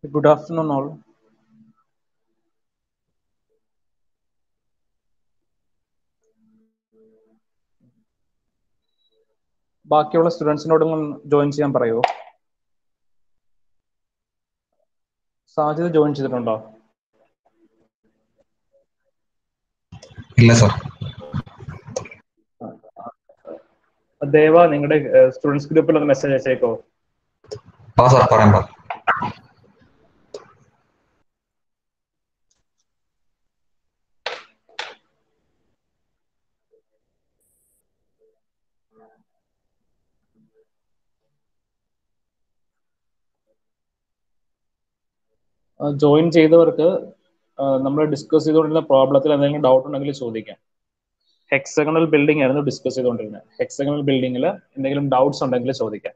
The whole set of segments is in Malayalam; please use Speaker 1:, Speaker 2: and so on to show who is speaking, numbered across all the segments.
Speaker 1: Good afternoon, all. ബാക്കിയുള്ള സ്റ്റുഡൻസിനോട് ജോയിൻ ചെയ്യാൻ പറയുമോ സാധ്യത ജോയിൻ ചെയ്തിട്ടുണ്ടോ
Speaker 2: ഇല്ല സാർ
Speaker 1: ദേവ നിങ്ങളുടെ സ്റ്റുഡൻസ് ഗ്രൂപ്പിൽ ഒന്ന് മെസ്സേജ് അയച്ചേക്കോ
Speaker 2: ആ സാർ പറയാം പറയാം
Speaker 1: ജോയിൻ ചെയ്തവർക്ക് നമ്മൾ ഡിസ്കസ് ചെയ്തുകൊണ്ടിരുന്ന പ്രോബ്ലത്തിൽ എന്തെങ്കിലും ഡൗട്ട് ഉണ്ടെങ്കിൽ ചോദിക്കാം ഹെക്സഗണൽ ബിൽഡിംഗ് ആയിരുന്നു ഡിസ്കസ് ചെയ്തുകൊണ്ടിരുന്നത് ഹെക്സഗണൽ ബിൽഡിംഗിൽ എന്തെങ്കിലും ഡൗട്ട്സ് ഉണ്ടെങ്കിൽ ചോദിക്കാം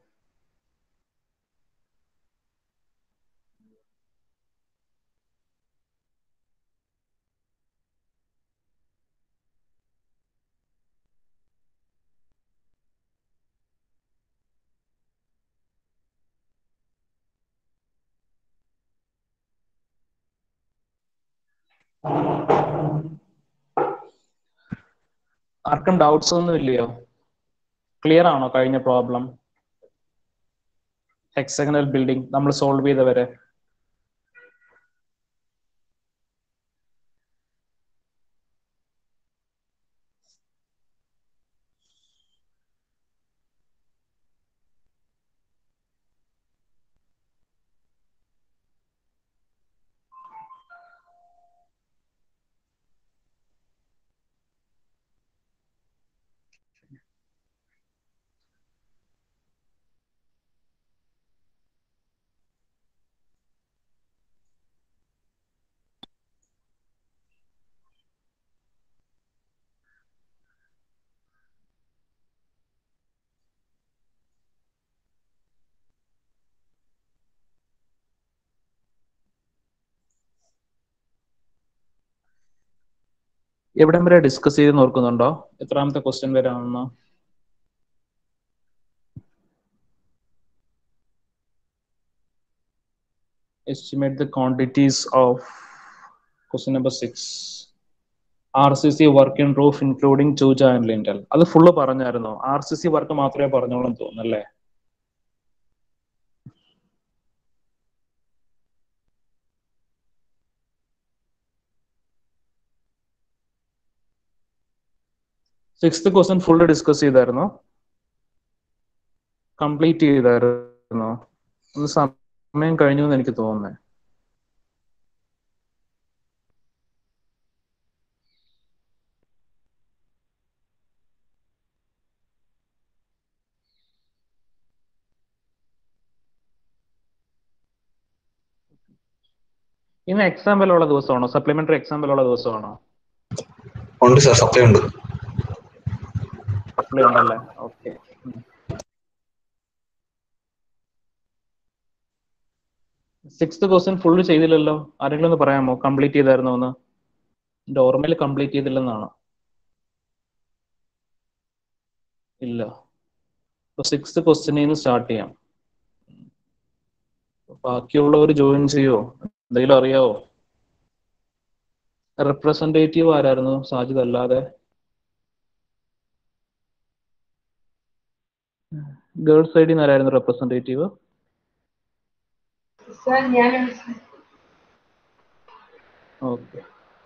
Speaker 1: ആർക്കും ഡൗട്ട്സ് ഒന്നും ഇല്ലയോ ക്ലിയർ ആണോ കഴിഞ്ഞ പ്രോബ്ലം ഹെക്സഗണൽ ബിൽഡിംഗ് നമ്മൾ സോൾവ് ചെയ്തവരെ എവിടം വരെ ഡിസ്കസ് ചെയ്ത് നോക്കുന്നുണ്ടോ എത്രാമത്തെ ക്വസ്റ്റ്യൻ വരാമെന്ന് estimate the quantities of question number six RCC work in roof including chuja and lintel അത് ഫുള്ള് പറഞ്ഞായിരുന്നോ ആർ സി സി വർക്ക് മാത്രമേ പറഞ്ഞോളൂ തോന്നുന്നല്ലേ സിക്സ്ത് ക്വസ്റ്റ്യൻ ഫുള്ള് ഡിസ്കസ് ചെയ്തായിരുന്നോ കംപ്ലീറ്റ് ചെയ്തായിരുന്നോ ഒന്ന് സമയം കഴിഞ്ഞു എന്ന് എനിക്ക് തോന്നുന്നേ ഇന്ന് എക്സാം ഉള്ള ദിവസമാണോ സപ്ലിമെന്ററി എക്സാം ഉള്ള ദിവസമാണോ
Speaker 2: ഉണ്ട് സാർ സപ്ലൈ ഉണ്ട്
Speaker 1: സപ്ലി ഉണ്ടല്ലേ ഓക്കെ സിക്സ്ത് ക്വസ്റ്റ്യൻ ഫുള്ള് ചെയ്തില്ലല്ലോ ആരെങ്കിലും ഒന്ന് പറയാമോ കംപ്ലീറ്റ് ചെയ്തായിരുന്നോ എന്ന് എന്റെ ഓർമ്മയിൽ കംപ്ലീറ്റ് ചെയ്തില്ലെന്നാണ് ഇല്ല അപ്പൊ സിക്സ്ത് ക്വസ്റ്റ്യനിൽ നിന്ന് സ്റ്റാർട്ട് ചെയ്യാം ബാക്കിയുള്ളവർ ജോയിൻ ചെയ്യോ എന്തെങ്കിലും അറിയാവോ റെപ്രസെന്റേറ്റീവ് ആരായിരുന്നു സാജിദ് അല്ലാതെ ഗേൾസ് സൈഡിൽ നിന്ന് ആരായിരുന്നു റെപ്രസെന്റേറ്റീവ്
Speaker 3: സാർ ഞാനാണ് സാർ
Speaker 1: ഓക്കെ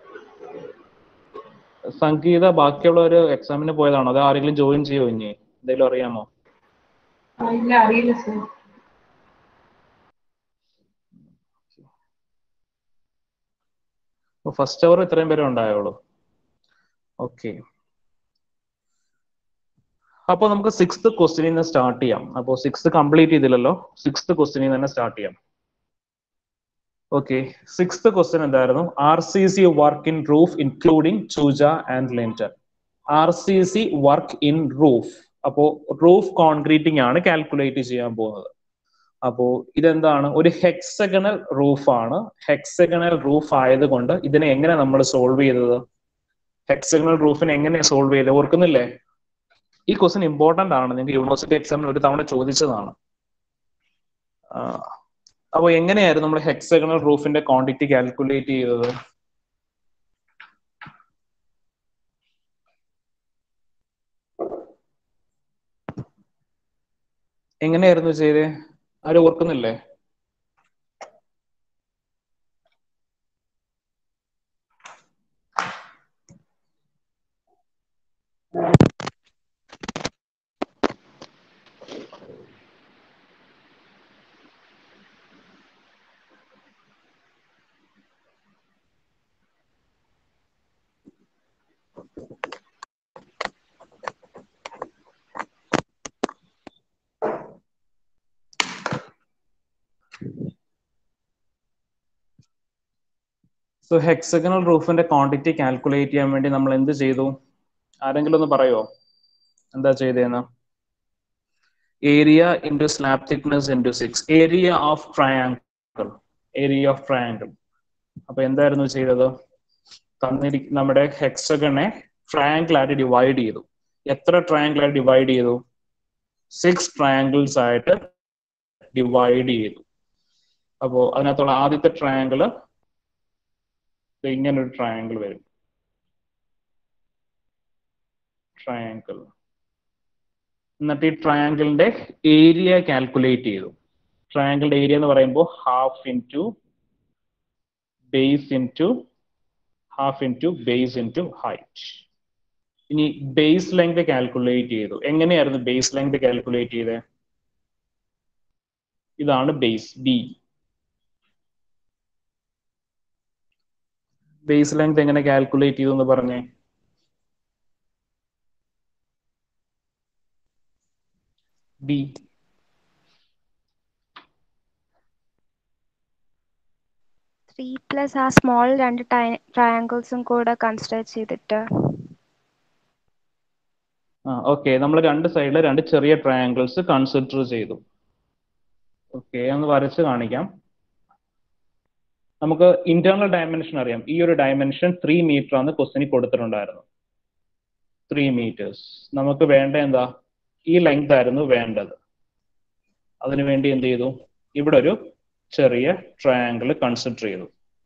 Speaker 1: സംഗീത ബാക്കിയുള്ളവര് എക്സാമിന് പോയതാണോ അത് ആരെങ്കിലും ജോയിൻ ചെയ്യോ ഇനി എന്തെങ്കിലും അറിയാമോ
Speaker 3: ആ, ഇല്ല അറിയില്ല സാർ
Speaker 1: ഫസ്റ്റ് അവർ ഇത്രയും പേരെ ഉണ്ടായുള്ളൂ ഓക്കെ അപ്പോൾ നമുക്ക് സിക്സ്ത് ക്വസ്റ്റിനിൽ നിന്ന് സ്റ്റാർട്ട് ചെയ്യാം അപ്പോൾ സിക്സ്ത് കംപ്ലീറ്റ് ചെയ്തില്ലല്ലോ സിക്സ്ത് ക്വസ്റ്റിനിൽ നിന്ന് തന്നെ സ്റ്റാർട്ട് ചെയ്യാം ഓക്കെ സിക്സ്ത് ക്വസ്റ്റ്യൻ എന്തായിരുന്നു R C C work in roof including ചൂജ and lintel R C C work in roof അപ്പോ റൂഫ് കോൺക്രീറ്റിംഗ് ആണ് കാൽക്കുലേറ്റ് ചെയ്യാൻ പോകുന്നത് അപ്പോ ഇതെന്താണ് ഒരു ഹെക്സഗണൽ റൂഫാണ് ഹെക്സഗണൽ റൂഫ് ആയതുകൊണ്ട് ഇതിനെ എങ്ങനെ നമ്മൾ സോൾവ് ചെയ്തത് ഹെക്സഗണൽ റൂഫിനെ എങ്ങനെ സോൾവ് ചെയ്തത് ഓർക്കുന്നില്ലേ ഈ ക്വസ്റ്റ്യൻ ഇമ്പോർട്ടന്റ് ആണ് നിങ്ങൾക്ക് യൂണിവേഴ്സിറ്റി എക്സാമിന് ഒരു തവണ ചോദിച്ചതാണ് അപ്പൊ എങ്ങനെയായിരുന്നു നമ്മൾ ഹെക്സഗണൽ റൂഫിന്റെ ക്വാണ്ടിറ്റി കാൽക്കുലേറ്റ് ചെയ്തത് എങ്ങനെയായിരുന്നു ചെയ്തേ ആരും ഓർക്കുന്നില്ലേ സോ ഹെക്സഗണൽ റൂഫിന്റെ ക്വാണ്ടിറ്റി കാൽക്കുലേറ്റ് ചെയ്യാൻ വേണ്ടി നമ്മൾ എന്ത് ചെയ്തു ആരെങ്കിലും ഒന്ന് പറയോ എന്താ ചെയ്തേന്ന് area into slab thickness into six area of triangle area of triangle അപ്പൊ എന്തായിരുന്നു ചെയ്തത് തന്നിരി നമ്മുടെ ഹെക്സഗണെ ട്രയാങ്കിൾ ആയിട്ട് ഡിവൈഡ് ചെയ്തു എത്ര ട്രയാങ്കിൾ ആയിട്ട് ഡിവൈഡ് ചെയ്തു സിക്സ് ട്രയാങ്കിൾസ് ആയിട്ട് ഡിവൈഡ് ചെയ്തു അപ്പോ അതിനകത്തുള്ള ആദ്യത്തെ ട്രയാങ്കിള് ഇങ്ങനെ ഒരു ട്രയാങ്കിൾ വരും ട്രയാങ്കിൾ എന്നിട്ട് ഈ ട്രയാങ്കിളിന്റെ ഏരിയ കാൽക്കുലേറ്റ് ചെയ്തു ട്രയാങ്കിളിന്റെ ഏരിയ എന്ന് പറയുമ്പോൾ half into base into half into base into height ഇനി ബേസ് ലെങ്ത് കാൽക്കുലേറ്റ് ചെയ്തു എങ്ങനെയായിരുന്നു ബേസ് ലെങ്ത് കാൽക്കുലേറ്റ് ചെയ്തത് ഇതാണ് ബേസ് ബി ബേസ് ലെങ്ത് എങ്ങനെ കാൽക്കുലേറ്റ് ചെയ്തു എന്ന് പറഞ്ഞേ ബി
Speaker 4: ത്രീ പ്ലസ് ആ സ്മോൾ രണ്ട് ട്രയാങ്കിൾസും കൂടെ കൺസിഡർ ചെയ്തിട്ട്
Speaker 1: ആ ഓക്കെ നമ്മൾ രണ്ട് സൈഡിൽ രണ്ട് ചെറിയ ട്രയാങ്കിൾസ് കൺസിഡർ ചെയ്തു ഓക്കെ ഒന്ന് വരച്ച് കാണിക്കാം നമുക്ക് ഇന്റേണൽ ഡയമെൻഷൻ അറിയാം ഈ ഒരു ഡയമെൻഷൻ ത്രീ മീറ്റർ ആണ് ക്വസ്റ്റിന് കൊടുത്തിട്ടുണ്ടായിരുന്നു ത്രീ മീറ്റേഴ്സ് നമുക്ക് വേണ്ട എന്താ ഈ ലെങ്ത് ആയിരുന്നു വേണ്ടത് അതിനു വേണ്ടി എന്ത് ചെയ്തു ഇവിടെ ഒരു ചെറിയ ട്രയാങ്കിൾ കൺസിഡർ ചെയ്തു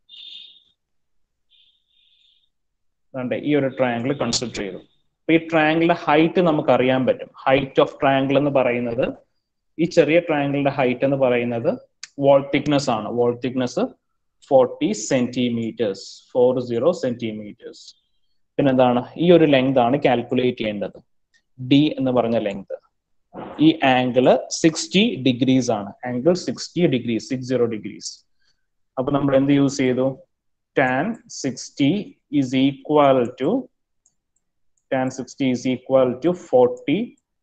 Speaker 1: വേണ്ടേ ഈ ഒരു ട്രയാങ്കിൾ കൺസിഡർ ചെയ്തു അപ്പൊ ഈ ട്രയാങ്കിളിന്റെ ഹൈറ്റ് നമുക്ക് അറിയാൻ പറ്റും ഹൈറ്റ് ഓഫ് ട്രയാങ്കിൾ എന്ന് പറയുന്നത് ഈ ചെറിയ ട്രയാങ്കിളിന്റെ ഹൈറ്റ് എന്ന് പറയുന്നത് വാൾ തിക്നെസ് ആണ് wall thickness forty centimetres four zero centimetres പിന്നെന്താണ് ഈ ഒരു ലെങ്ത് ആണ് കാൽക്കുലേറ്റ് ചെയ്യേണ്ടത് ഡി എന്ന് പറഞ്ഞ ലെങ്ത് ഈ ആംഗിള് സിക്സ്റ്റി ഡിഗ്രീസ് ആണ് angle sixty degrees six zero degrees അപ്പൊ നമ്മൾ എന്ത് യൂസ് ചെയ്തു tan sixty is equal to tan sixty is equal to forty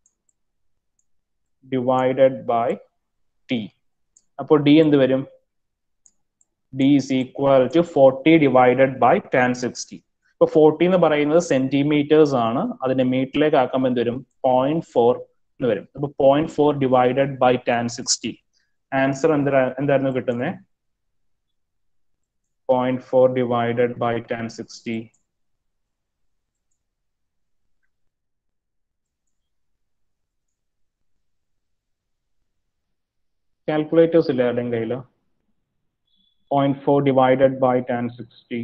Speaker 1: divided by T അപ്പോൾ ഡി എന്ത് വരും D is equal to forty divided by tan sixty ഇപ്പൊ ഫോർട്ടി എന്ന് പറയുന്നത് സെന്റിമീറ്റേഴ്സ് ആണ് അതിന്റെ മീറ്ററിലേക്ക് ആക്കുമ്പോൾ എന്ത് വരും പോയിന്റ് ഫോർ എന്ന് വരും അപ്പൊ point four divided by tan sixty answer എന്താ എന്തായിരുന്നു കിട്ടുന്നത് point four divided by tan sixty calculators ഇല്ല ആരുടെയും കയ്യിൽ point four divided by tan sixty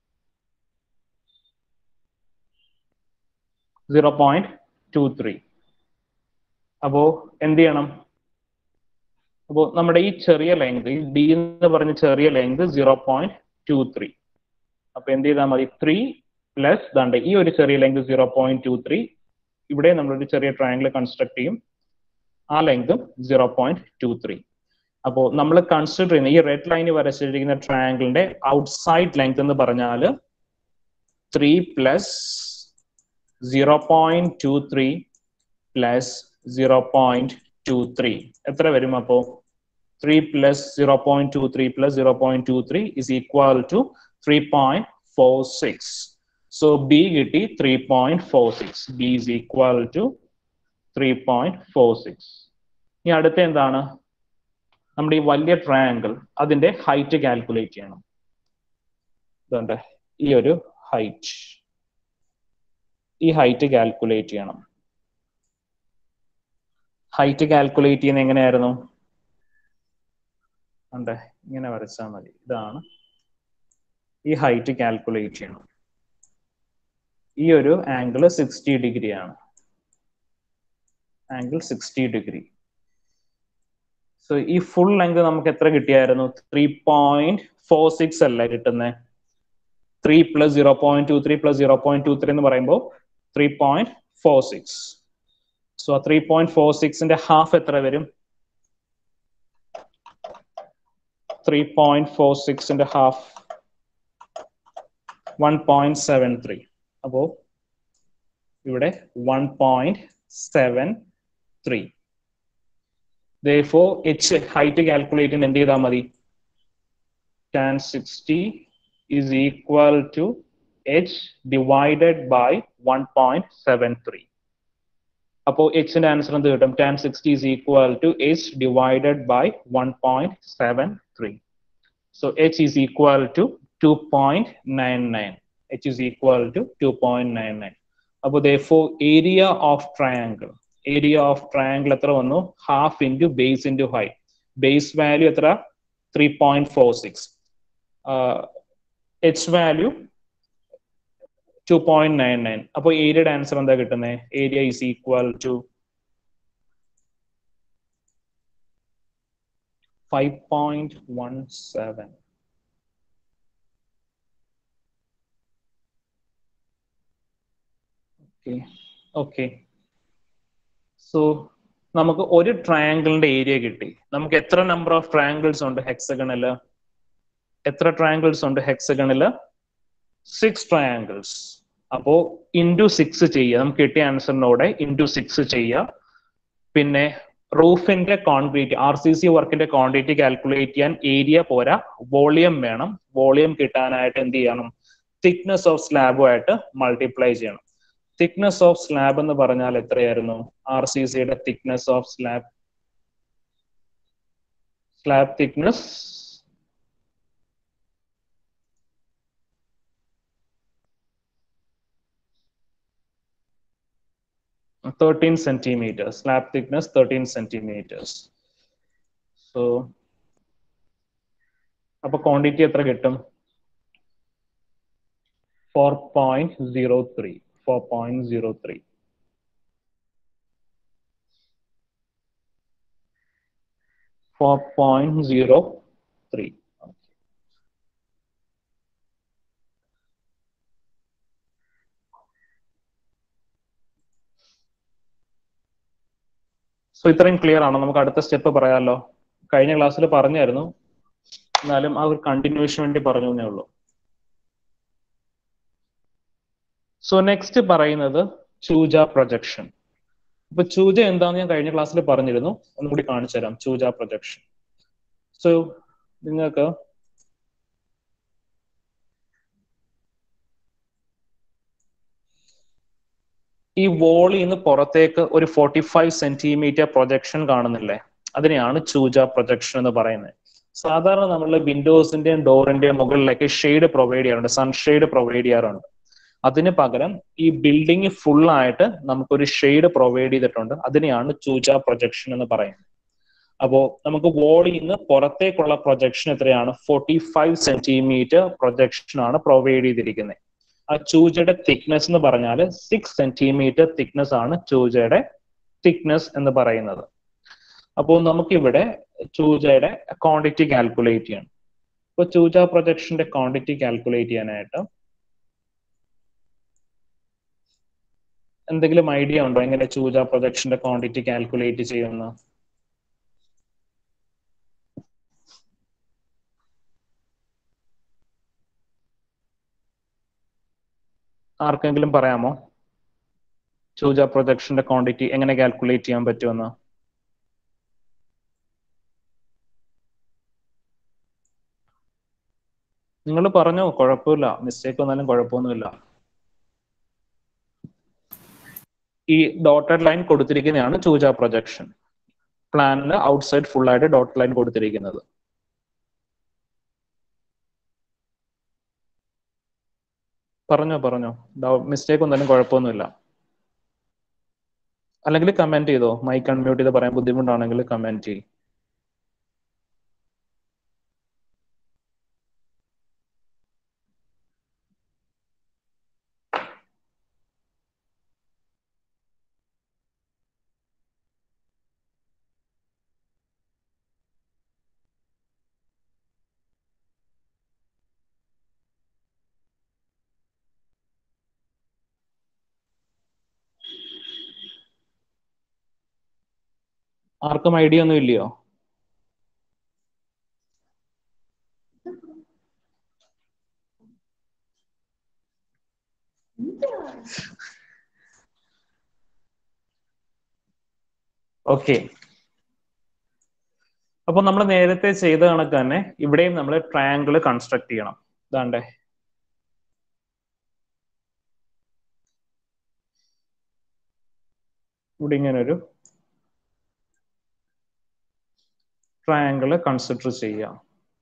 Speaker 1: zero point two three അപ്പോ എന്ത് ചെയ്യണം അപ്പോ നമ്മുടെ ഈ ചെറിയ ലെങ്ത് ഈ ഡി എന്ന് പറഞ്ഞ ചെറിയ length zero point two three അപ്പൊ എന്ത് ചെയ്താൽ മതി ത്രീ പ്ലസ് ദാണ്ട് ഈ ഒരു ചെറിയ length zero point two three ഇവിടെ നമ്മളൊരു ചെറിയ ട്രയാങ്കിൾ കൺസ്ട്രക്ട് ചെയ്യും ആ ലെങ്തും സീറോ പോയിന്റ് ടു ത്രീ അപ്പോൾ നമ്മൾ കൺസിഡർ ചെയ്യുന്ന ഈ റെഡ് ലൈന് വരച്ചിരിക്കുന്ന ട്രയാങ്കിളിന്റെ ഔട്ട്സൈഡ് ലെങ്ത് എന്ന് പറഞ്ഞാൽ three plus zero point two three plus zero point two three എത്ര വരും അപ്പോ three plus zero point two three plus zero point two three is equal to three point four six so B കിട്ടി three point four six B is equal to three point four six ഇനി അടുത്ത എന്താണ് നമ്മുടെ ഈ വലിയ ട്രയാങ്കിൾ അതിന്റെ ഹൈറ്റ് കാൽക്കുലേറ്റ് ചെയ്യണം ഇതുണ്ട് ഈ ഒരു ഹൈറ്റ് ഈ ഹൈറ്റ് കാൽക്കുലേറ്റ് ചെയ്യണം ഹൈറ്റ് കാൽക്കുലേറ്റ് ചെയ്യുന്നത് എങ്ങനെയായിരുന്നു ഉണ്ട് ഇങ്ങനെ വരച്ചാൽ മതി ഇതാണ് ഈ ഹൈറ്റ് കാൽക്കുലേറ്റ് ചെയ്യണം ഈ ഒരു ആംഗിൾ സിക്സ്റ്റി ഡിഗ്രി ആണ് ആംഗിൾ സിക്സ്റ്റി ഡിഗ്രി സോ ഈ ഫുൾ ലെങ്ത് നമുക്ക് എത്ര കിട്ടിയായിരുന്നു ത്രീ പോയിന്റ് ഫോർ സിക്സ് അല്ലേ കിട്ടുന്നത് three plus zero point two three plus zero point two three എന്ന് പറയുമ്പോൾ three point four six so three point four സിക്സിന്റെ ഹാഫ് എത്ര വരും ത്രീ പോയിന്റ് ഫോർ സിക്സിന്റെ half one point seven three അപ്പോ ഇവിടെ one point seven three therefore h height calculate എന്ത് ചെയ്താൽ മതി tan 60 is equal to h divided by 1.73 അപ്പോൾ എച്ചിന്റെ ആൻസർ എന്ത് കിട്ടും tan sixty is equal to h divided by 1.73 so h is equal to 2.99 h is equal to 2.99 അപ്പോൾ therefore area of triangle area of triangle എത്ര വന്നു half into base into height base value എത്ര three point four six H value two point nine nine അപ്പോൾ ഏരിയയുടെ ആൻസർ എന്താ കിട്ടുന്നത് area is equal to five point one seven okay okay so നമുക്ക് ഒരു ട്രയാങ്കിളിന്റെ ഏരിയ കിട്ടി നമുക്ക് എത്ര നമ്പർ ഓഫ് ട്രയാങ്കിൾസ് ഉണ്ട് ഹെക്സഗണില് എത്ര ട്രയാങ്കിൾസ് ഉണ്ട് ഹെക്സഗണില് സിക്സ് ട്രയാങ്കിൾസ് അപ്പോ ഇൻറ്റു സിക്സ് ചെയ്യുക നമുക്ക് കിട്ടിയ ആൻസറിനോടെ ഇൻറ്റു സിക്സ് ചെയ്യുക പിന്നെ റൂഫിന്റെ ക്വാണ്ടിറ്റി ആർ സി സി വർക്കിന്റെ ക്വാണ്ടിറ്റി കാൽക്കുലേറ്റ് ചെയ്യാൻ ഏരിയ പോരാ വോളിയം വേണം വോളിയം കിട്ടാനായിട്ട് എന്ത് ചെയ്യണം തിക്നെസ് ഓഫ് സ്ലാബുമായിട്ട് മൾട്ടിപ്ലൈ ചെയ്യണം തിക്നെസ് ഓഫ് സ്ലാബ് എന്ന് പറഞ്ഞാൽ എത്രയായിരുന്നു ആർ സി സിയുടെ thickness of slab slab thickness thirteen centimetre slab thickness thirteen centimetres so അപ്പൊ ക്വാണ്ടിറ്റി എത്ര കിട്ടും four point zero three 4.03. Four point zero three. So ഇത്രയും ക്ലിയർ ആണോ നമുക്ക് അടുത്ത സ്റ്റെപ്പ് പറയാമല്ലോ കഴിഞ്ഞ ക്ലാസ്സിൽ പറഞ്ഞായിരുന്നു എന്നാലും ആ ഒരു കണ്ടിന്യൂഷൻ വേണ്ടി പറഞ്ഞു എന്നേ ഉള്ളൂ സോ നെക്സ്റ്റ് പറയുന്നത് ചൂജ പ്രൊജക്ഷൻ അപ്പൊ ചൂജ എന്താന്ന് ഞാൻ കഴിഞ്ഞ ക്ലാസ്സിൽ പറഞ്ഞിരുന്നു ഒന്നും കൂടി കാണിച്ചു തരാം ചൂജ പ്രൊജക്ഷൻ സോ നിങ്ങൾക്ക് ഈ വോളിൽ നിന്ന് പുറത്തേക്ക് ഒരു ഫോർട്ടി ഫൈവ് സെന്റിമീറ്റർ പ്രൊജക്ഷൻ കാണുന്നില്ലേ അതിനെയാണ് ചൂജ പ്രൊജക്ഷൻ എന്ന് പറയുന്നത് സാധാരണ നമ്മൾ വിൻഡോസിന്റെയും ഡോറിന്റെയും മുകളിലേക്ക് ഷെയ്ഡ് പ്രൊവൈഡ് ചെയ്യാറുണ്ട് സൺഷെയ്ഡ് പ്രൊവൈഡ് ചെയ്യാറുണ്ട് അതിന് പകരം ഈ ബിൽഡിംഗ് ഫുൾ ആയിട്ട് നമുക്കൊരു ഷെയ്ഡ് പ്രൊവൈഡ് ചെയ്തിട്ടുണ്ട് അതിനെയാണ് ചൂജ പ്രൊജക്ഷൻ എന്ന് പറയുന്നത് അപ്പോ നമുക്ക് വോളിൽ നിന്ന് പുറത്തേക്കുള്ള പ്രൊജക്ഷൻ എത്രയാണ് ഫോർട്ടി ഫൈവ് സെന്റിമീറ്റർ പ്രൊജക്ഷൻ ആണ് പ്രൊവൈഡ് ചെയ്തിരിക്കുന്നത് ആ ചൂജയുടെ തിക്നെസ് എന്ന് പറഞ്ഞാൽ സിക്സ് സെന്റിമീറ്റർ തിക്നെസ് ആണ് ചൂജയുടെ തിക്നെസ് എന്ന് പറയുന്നത് അപ്പോൾ നമുക്കിവിടെ ചൂജയുടെ ക്വാണ്ടിറ്റി കാൽക്കുലേറ്റ് ചെയ്യണം ഇപ്പൊ ചൂജ പ്രൊജക്ഷന്റെ ക്വാണ്ടിറ്റി കാൽക്കുലേറ്റ് ചെയ്യാനായിട്ട് എന്തെങ്കിലും ഐഡിയ ഉണ്ടോ എങ്ങനെ ചൂജ പ്രൊജക്ഷന്റെ ക്വാണ്ടിറ്റി കാൽക്കുലേറ്റ് ചെയ്യുന്ന ആർക്കെങ്കിലും പറയാമോ ചൂജ പ്രൊജക്ഷന്റെ ക്വാണ്ടിറ്റി എങ്ങനെ കാൽക്കുലേറ്റ് ചെയ്യാൻ പറ്റുമെന്ന് നിങ്ങൾ പറഞ്ഞോ കുഴപ്പമില്ല മിസ്റ്റേക്ക് വന്നാലും കുഴപ്പമൊന്നുമില്ല ഈ ഡോട്ടഡ് ലൈൻ കൊടുത്തിരിക്കുന്നതാണ് ചൂജ പ്രൊജക്ഷൻ പ്ലാനിൽ ഔട്ട്സൈഡ് ഫുൾ ആയിട്ട് ഡോട്ടഡ് ലൈൻ കൊടുത്തിരിക്കുന്നത് പറഞ്ഞോ പറഞ്ഞോ മിസ്റ്റേക്ക് ഒന്നും കുഴപ്പമൊന്നുമില്ല അല്ലെങ്കിൽ കമന്റ് ചെയ്തോ മൈക്ക് അൺമ്യൂട്ട് ചെയ്ത് പറയാൻ ബുദ്ധിമുട്ടാണെങ്കിൽ കമന്റ് ചെയ്യും ആർക്കും ഐഡിയ ഒന്നും ഇല്ലയോ ഓക്കെ അപ്പൊ നമ്മൾ നേരത്തെ ചെയ്ത കണക്ക് തന്നെ ഇവിടെയും നമ്മൾ ട്രയാങ്കിൾ കൺസ്ട്രക്ട് ചെയ്യണം ഇതാണ്ടേ ഇവിടെ ഇങ്ങനെ ഒരു ട്രയാങ്കിൾ കൺസിഡർ ചെയ്യാം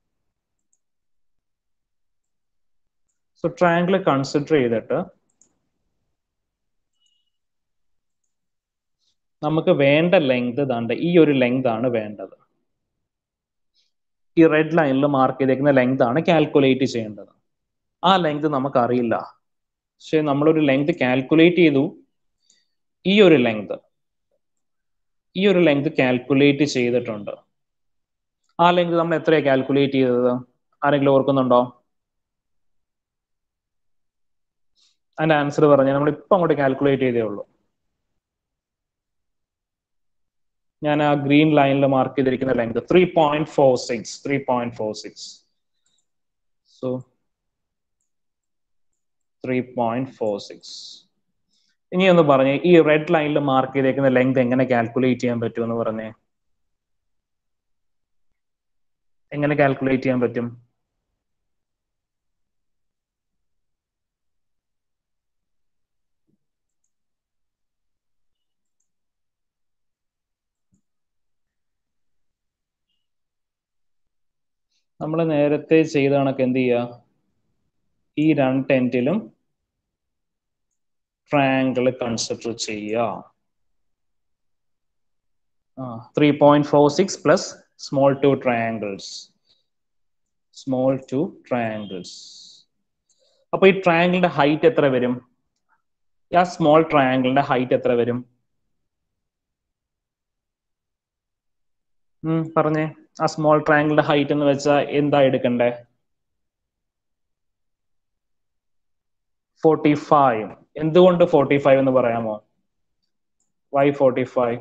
Speaker 1: സോ ട്രയാങ്കിൾ കൺസിഡർ ചെയ്തിട്ട് നമുക്ക് വേണ്ട ലെങ്ത് ദാണ്ട് ഈ ഒരു ലെങ്ത് ആണ് വേണ്ടത് ഈ റെഡ് ലൈനിൽ മാർക്ക് ചെയ്തേക്കുന്ന ലെങ്ത് ആണ് കാൽക്കുലേറ്റ് ചെയ്യേണ്ടത് ആ ലെങ്ത് നമുക്ക് അറിയില്ല പക്ഷെ നമ്മളൊരു ലെങ്ത് കാൽക്കുലേറ്റ് ചെയ്തു ഈ ഒരു ലെങ്ത് ഈ ഒരു ലെങ്ത് കാൽക്കുലേറ്റ് ചെയ്തിട്ടുണ്ട് ആ ലെങ്ത് നമ്മൾ എത്രയാ കാൽക്കുലേറ്റ് ചെയ്തത് ആരെങ്കിലും ഓർക്കുന്നുണ്ടോ അതിന്റെ ആൻസർ പറഞ്ഞാൽ നമ്മൾ ഇപ്പൊ അങ്ങോട്ട് കാൽക്കുലേറ്റ് ചെയ്തേ ഉള്ളൂ ഞാൻ ആ ഗ്രീൻ ലൈനിൽ മാർക്ക് ചെയ്തിരിക്കുന്ന length three point four six three point four six so three point four six ഇനി ഒന്ന് പറഞ്ഞേ ഈ റെഡ് ലൈനിൽ മാർക്ക് ചെയ്തേക്കുന്ന ലെങ്ത് എങ്ങനെ കാൽക്കുലേറ്റ് ചെയ്യാൻ പറ്റുമെന്ന് പറഞ്ഞേ എങ്ങനെ കാൽക്കുലേറ്റ് ചെയ്യാൻ പറ്റും നമ്മൾ നേരത്തെ ചെയ്ത കണക്ക് എന്ത് ചെയ്യുക ഈ രണ്ട് എൻഡിലും ട്രയാങ്കിൾ കൺസിഡർ ചെയ്യുക three point four six plus small two triangles small two triangles അപ്പൊ ഈ ട്രയാങ്കിളിന്റെ ഹൈറ്റ് എത്ര വരും ആ സ്മോൾ ട്രയാങ്കിളിന്റെ ഹൈറ്റ് എത്ര വരും ഉം പറഞ്ഞേ ആ സ്മോൾ ട്രയാങ്കിളിന്റെ ഹൈറ്റ് എന്ന് വെച്ചാൽ എന്താ എടുക്കണ്ടേ ഫോർട്ടി ഫൈവ് എന്തുകൊണ്ട് ഫോർട്ടി ഫൈവ് എന്ന് പറയാമോ വൈ ഫോർട്ടി ഫൈവ്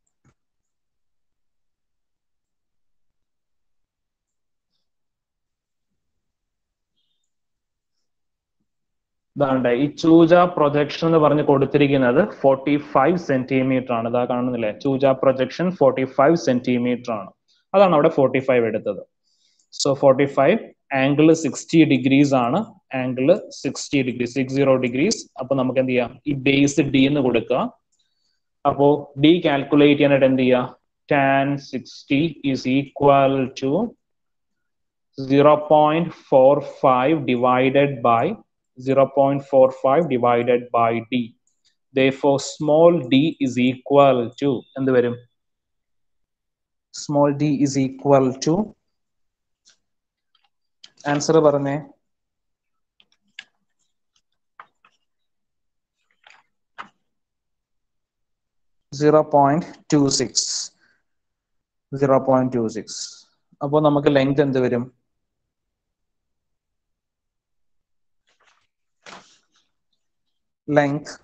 Speaker 1: ഇതാണ്ട് ഈ ചൂജ പ്രൊജക്ഷൻ എന്ന് പറഞ്ഞ് കൊടുത്തിരിക്കുന്നത് ഫോർട്ടി ഫൈവ് സെന്റിമീറ്റർ ആണ് ഇതാ കാണുന്നില്ലേ ചൂജ പ്രൊജക്ഷൻ ഫോർട്ടി ഫൈവ് സെന്റിമീറ്റർ ആണ് അതാണ് അവിടെ ഫോർട്ടി ഫൈവ് എടുത്തത് so forty five angle sixty degrees ആണ് angle sixty degree six zero degrees അപ്പൊ നമുക്ക് എന്ത് ചെയ്യാം ഈ ബേസ് ഡി എന്ന് കൊടുക്കുക അപ്പോ ഡി കാൽക്കുലേറ്റ് ചെയ്യാനായിട്ട് എന്ത് ചെയ്യുക tan sixty is equal to zero point four five divided by 0.45 divided by d. Therefore, small d is equal to എന്ത് വരും small d is equal to answer പറഞ്ഞേ zero point two six zero point two six അപ്പോൾ നമുക്ക് ലെങ്ത് എന്ത് വരും length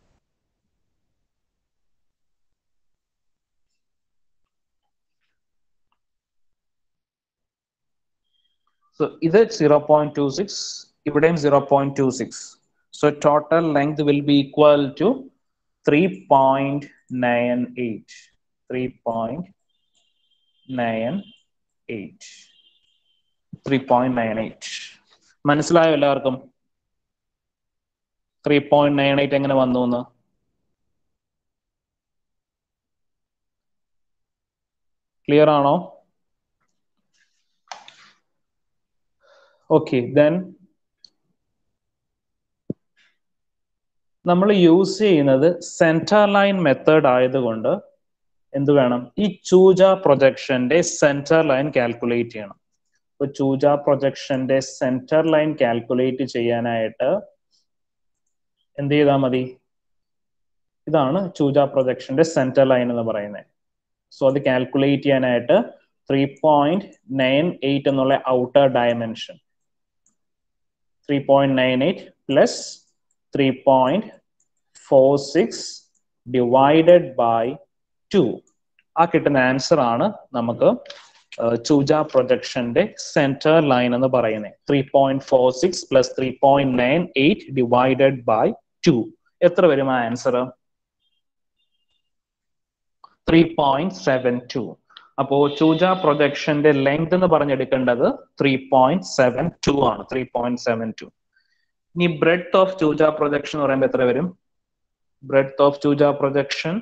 Speaker 1: so ഇത് 0.26 ഇവിടെയും 0.26 so total length will be equal to 3.98 3.98 3.98 മനസ്സിലായോ എല്ലാവർക്കും ത്രീ പോയിന്റ് നയൻ എയ്റ്റ് എങ്ങനെ വന്നു എന്ന് ക്ലിയർ ആണോ ഓക്കെ ദെൻ നമ്മൾ യൂസ് ചെയ്യുന്നത് സെന്റർ ലൈൻ മെത്തേഡ് ആയതുകൊണ്ട് എന്ത് വേണം ഈ ചൂജ പ്രൊജക്ഷന്റെ സെന്റർ ലൈൻ കാൽക്കുലേറ്റ് ചെയ്യണം ഇപ്പൊ ചൂജ പ്രൊജക്ഷന്റെ സെന്റർ ലൈൻ കാൽക്കുലേറ്റ് ചെയ്യാനായിട്ട് എന്ത് ചെയ്താൽ മതി ഇതാണ് ചൂജ പ്രൊജക്ഷന്റെ സെന്റർ ലൈൻ എന്ന് പറയുന്നത് സോ അത് കാൽക്കുലേറ്റ് ചെയ്യാനായിട്ട് ത്രീ പോയിന്റ് നയൻ എയ്റ്റ് എന്നുള്ള outer dimension three point nine eight plus three point four six divided by two ആ കിട്ടുന്ന ആൻസർ ആണ് നമുക്ക് ചൂജ പ്രൊജക്ഷന്റെ സെന്റർ ലൈൻ എന്ന് പറയുന്നത് three point four six plus three point nine eight divided by two എത്ര വരും ആ answer three point seven two അപ്പോ ചൂജ പ്രൊജക്ഷന്റെ ലെങ്ത് എന്ന് പറഞ്ഞെടുക്കേണ്ടത് ത്രീ പോയിന്റ് സെവൻ ടു ആണ് ത്രീ പോയിന്റ് സെവൻ ടു ഇനി ബ്രെഡ് ഓഫ് ചൂജ പ്രൊജക്ഷൻ എന്ന് പറയുമ്പോൾ എത്ര വരും ബ്രെഡ് ഓഫ് ചൂജ projection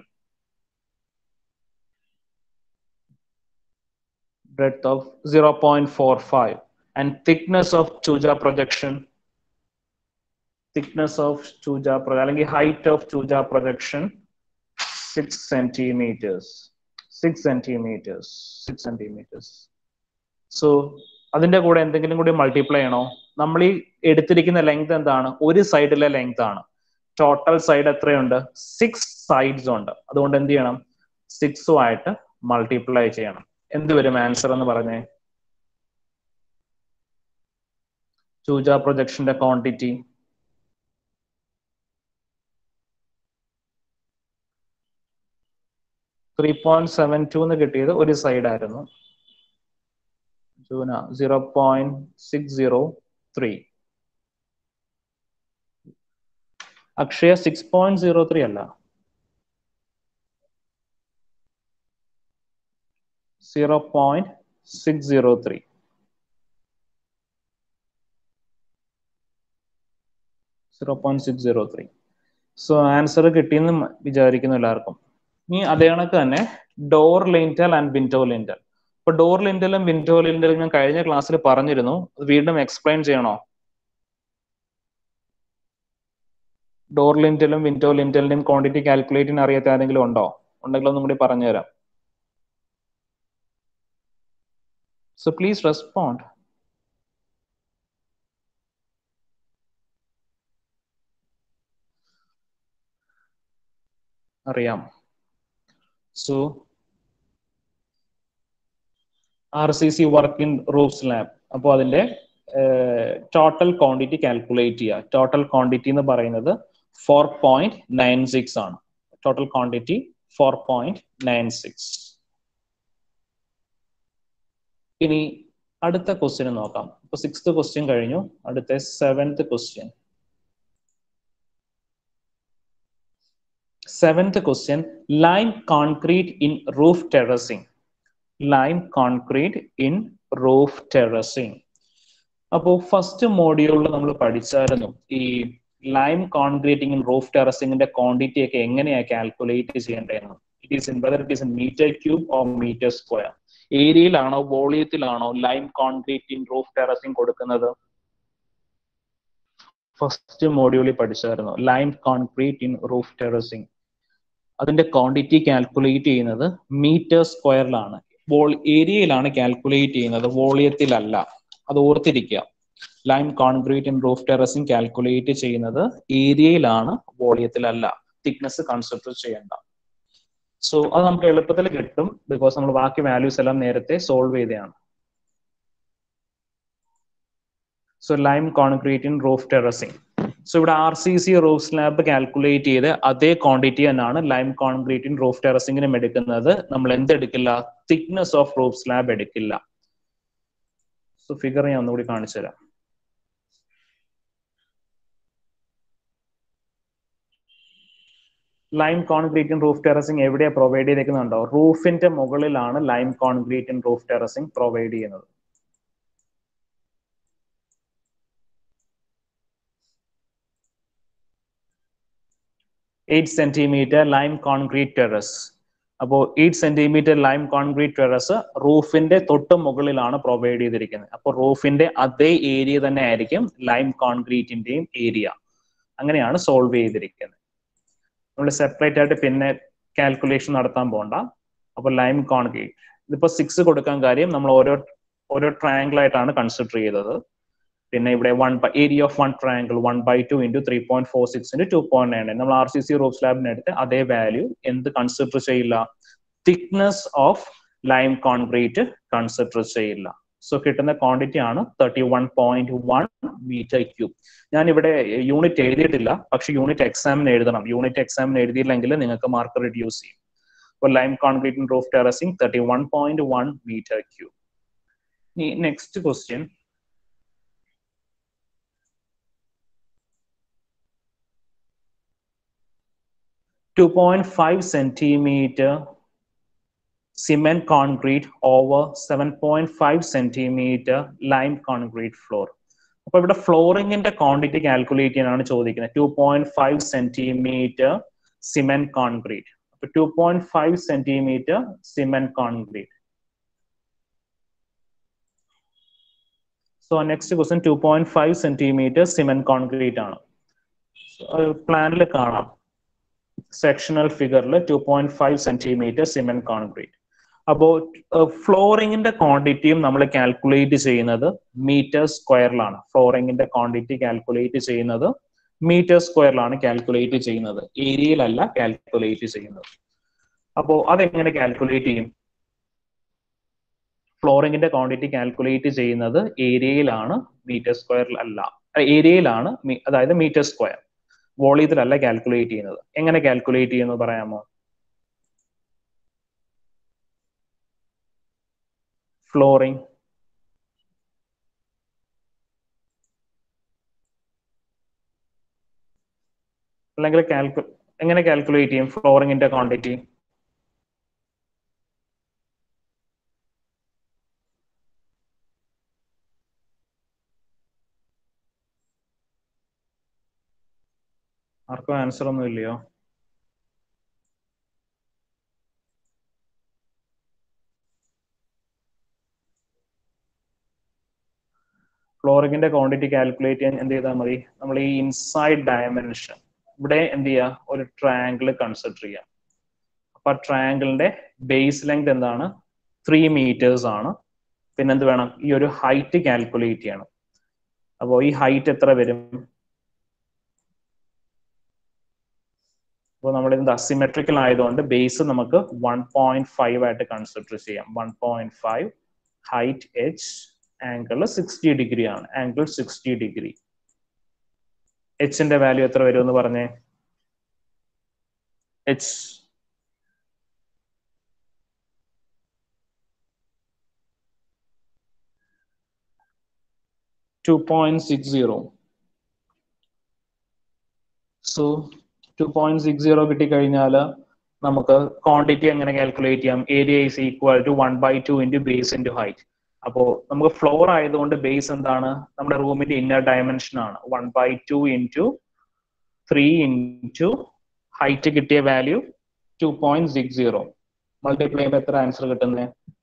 Speaker 1: breadth of 0.45 and thickness of chuja projection thickness of chuja pro അല്ലെങ്കിൽ height of chuja projection 6 centimeters 6 centimeters 6 centimeters so അതിന്റെ കൂടെ എന്തെങ്കിലും കൂടി മൾട്ടിപ്ലൈ ചെയ്യണോ നമ്മൾ ഈ എടുത്തിരിക്കുന്ന ലെങ്ത് എന്താണ് ഒരു സൈഡിലെ ലെങ്ത് ആണ് ടോട്ടൽ സൈഡ് എത്രയുണ്ട് സിക്സ് സൈഡ്സ് ഉണ്ട് അതുകൊണ്ട് എന്ത് ചെയ്യണം സിക്സുമായിട്ട് മൾട്ടിപ്ലൈ ചെയ്യണം എന്ത് വരും ആൻസർ എന്ന് പറഞ്ഞേ ചൂജ പ്രൊജക്ഷന്റെ quantity three point seven two എന്ന് കിട്ടിയത് ഒരു സൈഡ് ആയിരുന്നു Juna zero point six zero three Akshaya six point zero three അല്ല zero point six zero three zero point six zero three so answer കിട്ടിയെന്ന് വിചാരിക്കുന്നു എല്ലാവർക്കും ഇനി അതേ കണക്ക് തന്നെ door lintel and window lintel ഇപ്പൊ ഡോർ ലിൻറ്റലും വിൻഡോ ലിൻറ്റലും ഞാൻ കഴിഞ്ഞ ക്ലാസ്സിൽ പറഞ്ഞിരുന്നു അത് വീണ്ടും എക്സ്പ്ലെയിൻ ചെയ്യണോ ഡോർ ലിൻറ്റലും വിൻഡോ ലിൻറ്റലിന്റെയും ക്വാണ്ടിറ്റി കാൽക്കുലേറ്റ് ചെയ്യാൻ അറിയാത്ത ആരെങ്കിലും ഉണ്ടോ ഉണ്ടെങ്കിൽ ഒന്നും കൂടി പറഞ്ഞുതരാം So please respond. അറിയാം so R C C work in roof slab അപ്പോൾ അതിന്റെ ടോട്ടൽ ക്വാണ്ടിറ്റി കാൽക്കുലേറ്റ് ചെയ്യുക ടോട്ടൽ ക്വാണ്ടിറ്റി എന്ന് പറയുന്നത് ഫോർ പോയിന്റ് നയൻ സിക്സ് ആണ് total quantity four point nine six ഇനി അടുത്ത ക്വസ്റ്റ്യൻ നോക്കാം ഇപ്പൊ സിക്സ്ത് ക്വസ്റ്റ്യൻ കഴിഞ്ഞു അടുത്ത seventh question seventh question lime concrete in roof terracing lime concrete in roof terracing അപ്പോൾ ഫസ്റ്റ് മോഡ്യൂളിൽ നമ്മൾ പഠിച്ചായിരുന്നു ഈ ലൈം കോൺക്രീറ്റിംഗ് ഇൻ റൂഫ് ടെറസിംഗിന്റെ ക്വാണ്ടിറ്റി ഒക്കെ എങ്ങനെയാ കാൽക്കുലേറ്റ് ചെയ്യേണ്ടതെന്ന് it is in whether it is in metre cube or metre square ഏരിയയിലാണോ വോളിയത്തിലാണോ lime concrete in roof terracing കൊടുക്കുന്നത് ഫസ്റ്റ് മോഡ്യൂളിൽ പഠിച്ചായിരുന്നു lime concrete in roof terracing അതിന്റെ ക്വാണ്ടിറ്റി കാൽക്കുലേറ്റ് ചെയ്യുന്നത് മീറ്റർ സ്ക്വയറിലാണ് വോൾ ഏരിയയിലാണ് കാൽക്കുലേറ്റ് ചെയ്യുന്നത് വോളിയത്തിലല്ല അത് ഓർത്തിരിക്കുക lime concrete in roof terracing calculate ചെയ്യുന്നത് ഏരിയയിലാണ് വോളിയത്തിലല്ല തിക്നെസ് കൺസിഡർ ചെയ്യേണ്ട സോ അത് നമുക്ക് എളുപ്പത്തിൽ കിട്ടും ബിക്കോസ് നമ്മൾ ബാക്കി വാല്യൂസ് എല്ലാം നേരത്തെ സോൾവ് ചെയ്തതാണ് so lime concrete in roof terracing so ഇവിടെ R C C roof slab calculate ചെയ്ത് അതേ ക്വാണ്ടിറ്റി തന്നെയാണ് ലൈം കോൺക്രീറ്റ് ഇൻ റൂഫ് ടെറസിംഗിനും എടുക്കുന്നത് നമ്മൾ എന്തെടുക്കില്ല തിക്നെസ് ഓഫ് റൂഫ് സ്ലാബ് എടുക്കില്ല സോ ഫിഗർ ഞാൻ ഒന്നുകൂടി കാണിച്ചു തരാം lime concrete in roof terracing എവിടെയാ പ്രൊവൈഡ് ചെയ്തേക്കുന്നുണ്ടോ റൂഫിന്റെ മുകളിലാണ് lime concrete in roof terracing provide ചെയ്യുന്നത് eight centimetre lime concrete terrace അപ്പോൾ eight centimetre lime concrete terrace റൂഫിന്റെ തൊട്ട് മുകളിലാണ് പ്രൊവൈഡ് ചെയ്തിരിക്കുന്നത് അപ്പോൾ റൂഫിന്റെ അതേ ഏരിയ തന്നെ ആയിരിക്കും ലൈം കോൺക്രീറ്റിന്റെയും ഏരിയ അങ്ങനെയാണ് സോൾവ് ചെയ്തിരിക്കുന്നത് നമ്മൾ സെപ്പറേറ്റ് ആയിട്ട് പിന്നെ കാൽക്കുലേഷൻ നടത്താൻ പോകണ്ട അപ്പോൾ ലൈം കോൺക്രീറ്റ് ഇതിപ്പോ സിക്സ് കൊടുക്കാൻ കാര്യം നമ്മൾ ഓരോ ഓരോ ട്രയാങ്കിൾ ആയിട്ടാണ് കൺസിഡർ ചെയ്തത് പിന്നെ ഇവിടെ one area of one triangle one by two into three point four six into two point nine നമ്മൾ ആർ സി സി റൂഫ് സ്ലാബിന് എടുത്ത് അതേ വാല്യൂ എന്ത് കൺസിഡർ ചെയ്യില്ല thickness of lime concrete consider ചെയ്യില്ല സോ കിട്ടുന്ന ക്വാണ്ടിറ്റി ആണ് thirty one point one metre cube ഞാൻ ഇവിടെ യൂണിറ്റ് എഴുതിയിട്ടില്ല പക്ഷെ യൂണിറ്റ് എക്സാമിന് എഴുതണം യൂണിറ്റ് എക്സാമിന് എഴുതിയില്ലെങ്കിൽ നിങ്ങൾക്ക് മാർക്ക് റിഡ്യൂസ് ചെയ്യും For lime concrete and roof terracing, 31.1 meter cube. The next question. Two point five centimeter cement concrete over seven point five centimeter lime concrete floor അപ്പൊ ഇവിടെ ഫ്ലോറിംഗിന്റെ ക്വാണ്ടിറ്റി കാൽക്കുലേറ്റ് ചെയ്യാനാണ് ചോദിക്കുന്നത് two point five centimeter cement concrete അപ്പൊ two point five centimeter cement concrete so next question two point five centimeter cement concrete ആണ് പ്ലാനിൽ കാണാം സെക്ഷണൽ ഫിഗറിൽ two point five centimeter cement concrete അപ്പോൾ ഫ്ലോറിംഗിന്റെ ക്വാണ്ടിറ്റിയും നമ്മൾ കാൽക്കുലേറ്റ് ചെയ്യുന്നത് മീറ്റർ സ്ക്വയറിലാണ് ഫ്ലോറിംഗിന്റെ ക്വാണ്ടിറ്റി കാൽക്കുലേറ്റ് ചെയ്യുന്നത് മീറ്റർ സ്ക്വയറിലാണ് കാൽക്കുലേറ്റ് ചെയ്യുന്നത് ഏരിയയിലല്ല കാൽക്കുലേറ്റ് ചെയ്യുന്നത് അപ്പോൾ അതെങ്ങനെ കാൽക്കുലേറ്റ് ചെയ്യും ഫ്ലോറിംഗിന്റെ ക്വാണ്ടിറ്റി കാൽക്കുലേറ്റ് ചെയ്യുന്നത് ഏരിയയിലാണ് മീറ്റർ സ്ക്വയറിൽ അല്ല ഏരിയയിലാണ് അതായത് മീറ്റർ സ്ക്വയർ വോളിയത്തിലല്ല കാൽക്കുലേറ്റ് ചെയ്യുന്നത് എങ്ങനെ കാൽക്കുലേറ്റ് ചെയ്യുന്നത് പറയാമോ ഫ്ലോറിംഗ് അല്ലെങ്കിൽ കാൽക്കു എങ്ങനെ കാൽക്കുലേറ്റ് ചെയ്യും ഫ്ലോറിംഗിന്റെ ക്വാണ്ടിറ്റി ആർക്കും ആൻസർ ഒന്നും ഇല്ലയോ ഫ്ലോറിംഗിന്റെ ക്വാണ്ടിറ്റി കാൽക്കുലേറ്റ് ചെയ്യാൻ എന്ത് ചെയ്താൽ മതി നമ്മൾ ഈ ഇൻസൈഡ് ഡയമെൻഷൻ ഇവിടെ എന്ത് ചെയ്യുക ഒരു ട്രയാങ്കിൾ കൺസിഡർ ചെയ്യാം അപ്പൊ ആ ട്രയാങ്കിളിന്റെ ബേസ് ലെങ്ത് എന്താണ് ത്രീ മീറ്റേഴ്സ് ആണ് പിന്നെ എന്ത് വേണം ഈ ഒരു ഹൈറ്റ് കാൽക്കുലേറ്റ് ചെയ്യണം അപ്പോൾ ഈ ഹൈറ്റ് എത്ര വരും അപ്പോൾ നമ്മൾ ഇത് അസിമെട്രിക്കൽ ആയതുകൊണ്ട് ബേസ് നമുക്ക് വൺ പോയിന്റ് ഫൈവ് ആയിട്ട് കൺസിഡർ ചെയ്യാം one point five height H angle sixty degree ആണ് ആംഗിൾ സിക്സ്റ്റി ഡിഗ്രി എച്ചിന്റെ വാല്യൂ എത്ര വരും എന്ന് പറഞ്ഞേ H two point six zero so two point six zero കിട്ടിക്കഴിഞ്ഞാൽ നമുക്ക് ക്വാണ്ടിറ്റി എങ്ങനെ കാൽക്കുലേറ്റ് ചെയ്യാം area is equal to one by two into base into height അപ്പോ നമുക്ക് ഫ്ലോർ ആയതുകൊണ്ട് ബേസ് എന്താണ് നമ്മുടെ റൂമിന്റെ ഇന്നർ ഡയമെൻഷൻ ആണ് one by two into three into height കിട്ടിയ value two point six zero multiply ചെയ്യുമ്പോൾ എത്ര ആൻസർ കിട്ടുന്നത്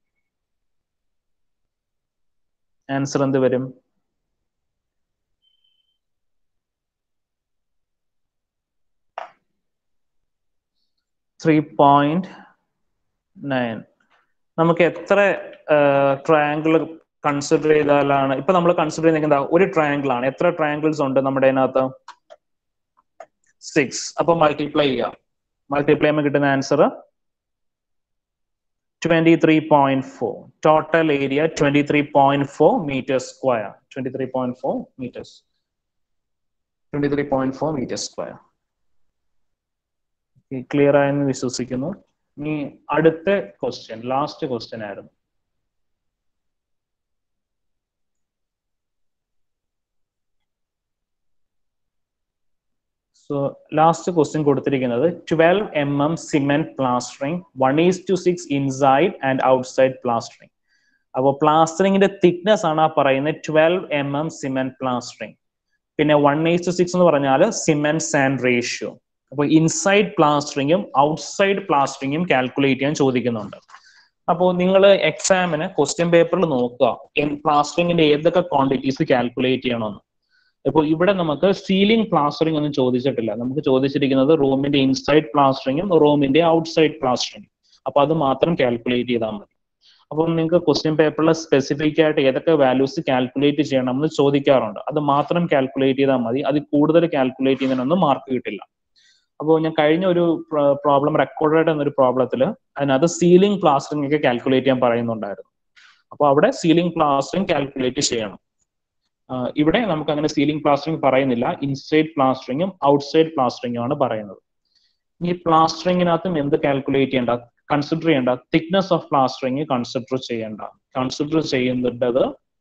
Speaker 1: ആൻസർ എന്ത് വരും ത്രീ പോയിന്റ് നയൻ നമുക്ക് എത്ര ട്രയാങ്കിൾ കൺസിഡർ ചെയ്താലാണ് ഇപ്പൊ നമ്മൾ കൺസിഡർ ചെയ്യുന്നത് എന്താ ഒരു ട്രയാങ്കിൾ ആണ് എത്ര ട്രയാങ്കിൾസ് ഉണ്ട് നമ്മുടെ അതിനകത്ത് സിക്സ് അപ്പൊ മൾട്ടിപ്ലൈ ചെയ്യാം മൾട്ടിപ്ലൈ ചെയ്യുമ്പോൾ കിട്ടുന്ന answer twenty three point four total area twenty three point four meter square twenty three point four meters twenty three point four meter square clear ആയെന്ന് വിശ്വസിക്കുന്നു ഇനി അടുത്ത ക്വസ്റ്റ്യൻ ലാസ്റ്റ് ക്വസ്റ്റ്യൻ ആയിരുന്നു സോ ലാസ്റ്റ് ക്വസ്റ്റ്യൻ കൊടുത്തിരിക്കുന്നത് twelve M M cement plastering one is to six inside and outside plastering അപ്പോൾ പ്ലാസ്റ്ററിംഗിന്റെ തിക്നെസ് ആണ് ആ പറയുന്നത് twelve M M cement plastering പിന്നെ വൺ ഈസ് ടു സിക്സ് എന്ന് പറഞ്ഞാൽ സിമെന്റ് സാൻഡ് റേഷ്യോ അപ്പോൾ ഇൻസൈഡ് പ്ലാസ്റ്ററിങ്ങും ഔട്ട്സൈഡ് പ്ലാസ്റ്ററിങ്ങും കാൽക്കുലേറ്റ് ചെയ്യാൻ ചോദിക്കുന്നുണ്ട് അപ്പോൾ നിങ്ങൾ എക്സാമിന് ക്വസ്റ്റ്യൻ പേപ്പറിൽ നോക്കുക പ്ലാസ്റ്ററിങ്ങിന്റെ ഏതൊക്കെ ക്വാണ്ടിറ്റീസ് കാൽക്കുലേറ്റ് ചെയ്യണമെന്ന് ഇപ്പോൾ ഇവിടെ നമുക്ക് സീലിംഗ് പ്ലാസ്റ്ററിംഗ് ഒന്നും ചോദിച്ചിട്ടില്ല നമുക്ക് ചോദിച്ചിരിക്കുന്നത് റൂമിന്റെ ഇൻസൈഡ് പ്ലാസ്റ്ററിങ്ങും റൂമിന്റെ ഔട്ട്സൈഡ് പ്ലാസ്റ്ററിങ്ങും അപ്പൊ അത് മാത്രം കാൽക്കുലേറ്റ് ചെയ്താൽ മതി അപ്പം നിങ്ങൾക്ക് ക്വസ്റ്റ്യൻ പേപ്പറിൽ സ്പെസിഫിക് ആയിട്ട് ഏതൊക്കെ വാല്യൂസ് കാൽക്കുലേറ്റ് ചെയ്യണം എന്ന് ചോദിക്കാറുണ്ട് അത് മാത്രം കാൽക്കുലേറ്റ് ചെയ്താൽ മതി അത് കൂടുതൽ കാൽക്കുലേറ്റ് ചെയ്യുന്നതിനൊന്നും മാർക്ക് കിട്ടില്ല അപ്പോൾ ഞാൻ കഴിഞ്ഞ ഒരു പ്രോബ്ലം റെക്കോർഡഡ് എന്നൊരു പ്രോബ്ലത്തിൽ അതിനകത്ത് സീലിംഗ് പ്ലാസ്റ്ററിംഗ് ഒക്കെ കാൽക്കുലേറ്റ് ചെയ്യാൻ പറയുന്നുണ്ടായിരുന്നു അപ്പോൾ അവിടെ സീലിംഗ് പ്ലാസ്റ്ററിംഗ് കാൽക്കുലേറ്റ് ചെയ്യണം ഇവിടെ നമുക്ക് അങ്ങനെ സീലിംഗ് പ്ലാസ്റ്ററിംഗ് പറയുന്നില്ല ഇൻസൈഡ് പ്ലാസ്റ്ററിങ്ങും ഔട്ട്സൈഡ് പ്ലാസ്റ്ററിങ്ങും ആണ് പറയുന്നത് ഈ പ്ലാസ്റ്ററിങ്ങിനകത്തും എന്ത് കാൽക്കുലേറ്റ് ചെയ്യേണ്ട കൺസിഡർ ചെയ്യേണ്ട തിക്നെസ് ഓഫ് പ്ലാസ്റ്ററിങ് കൺസിഡർ ചെയ്യേണ്ട കൺസിഡർ ചെയ്യുന്നത്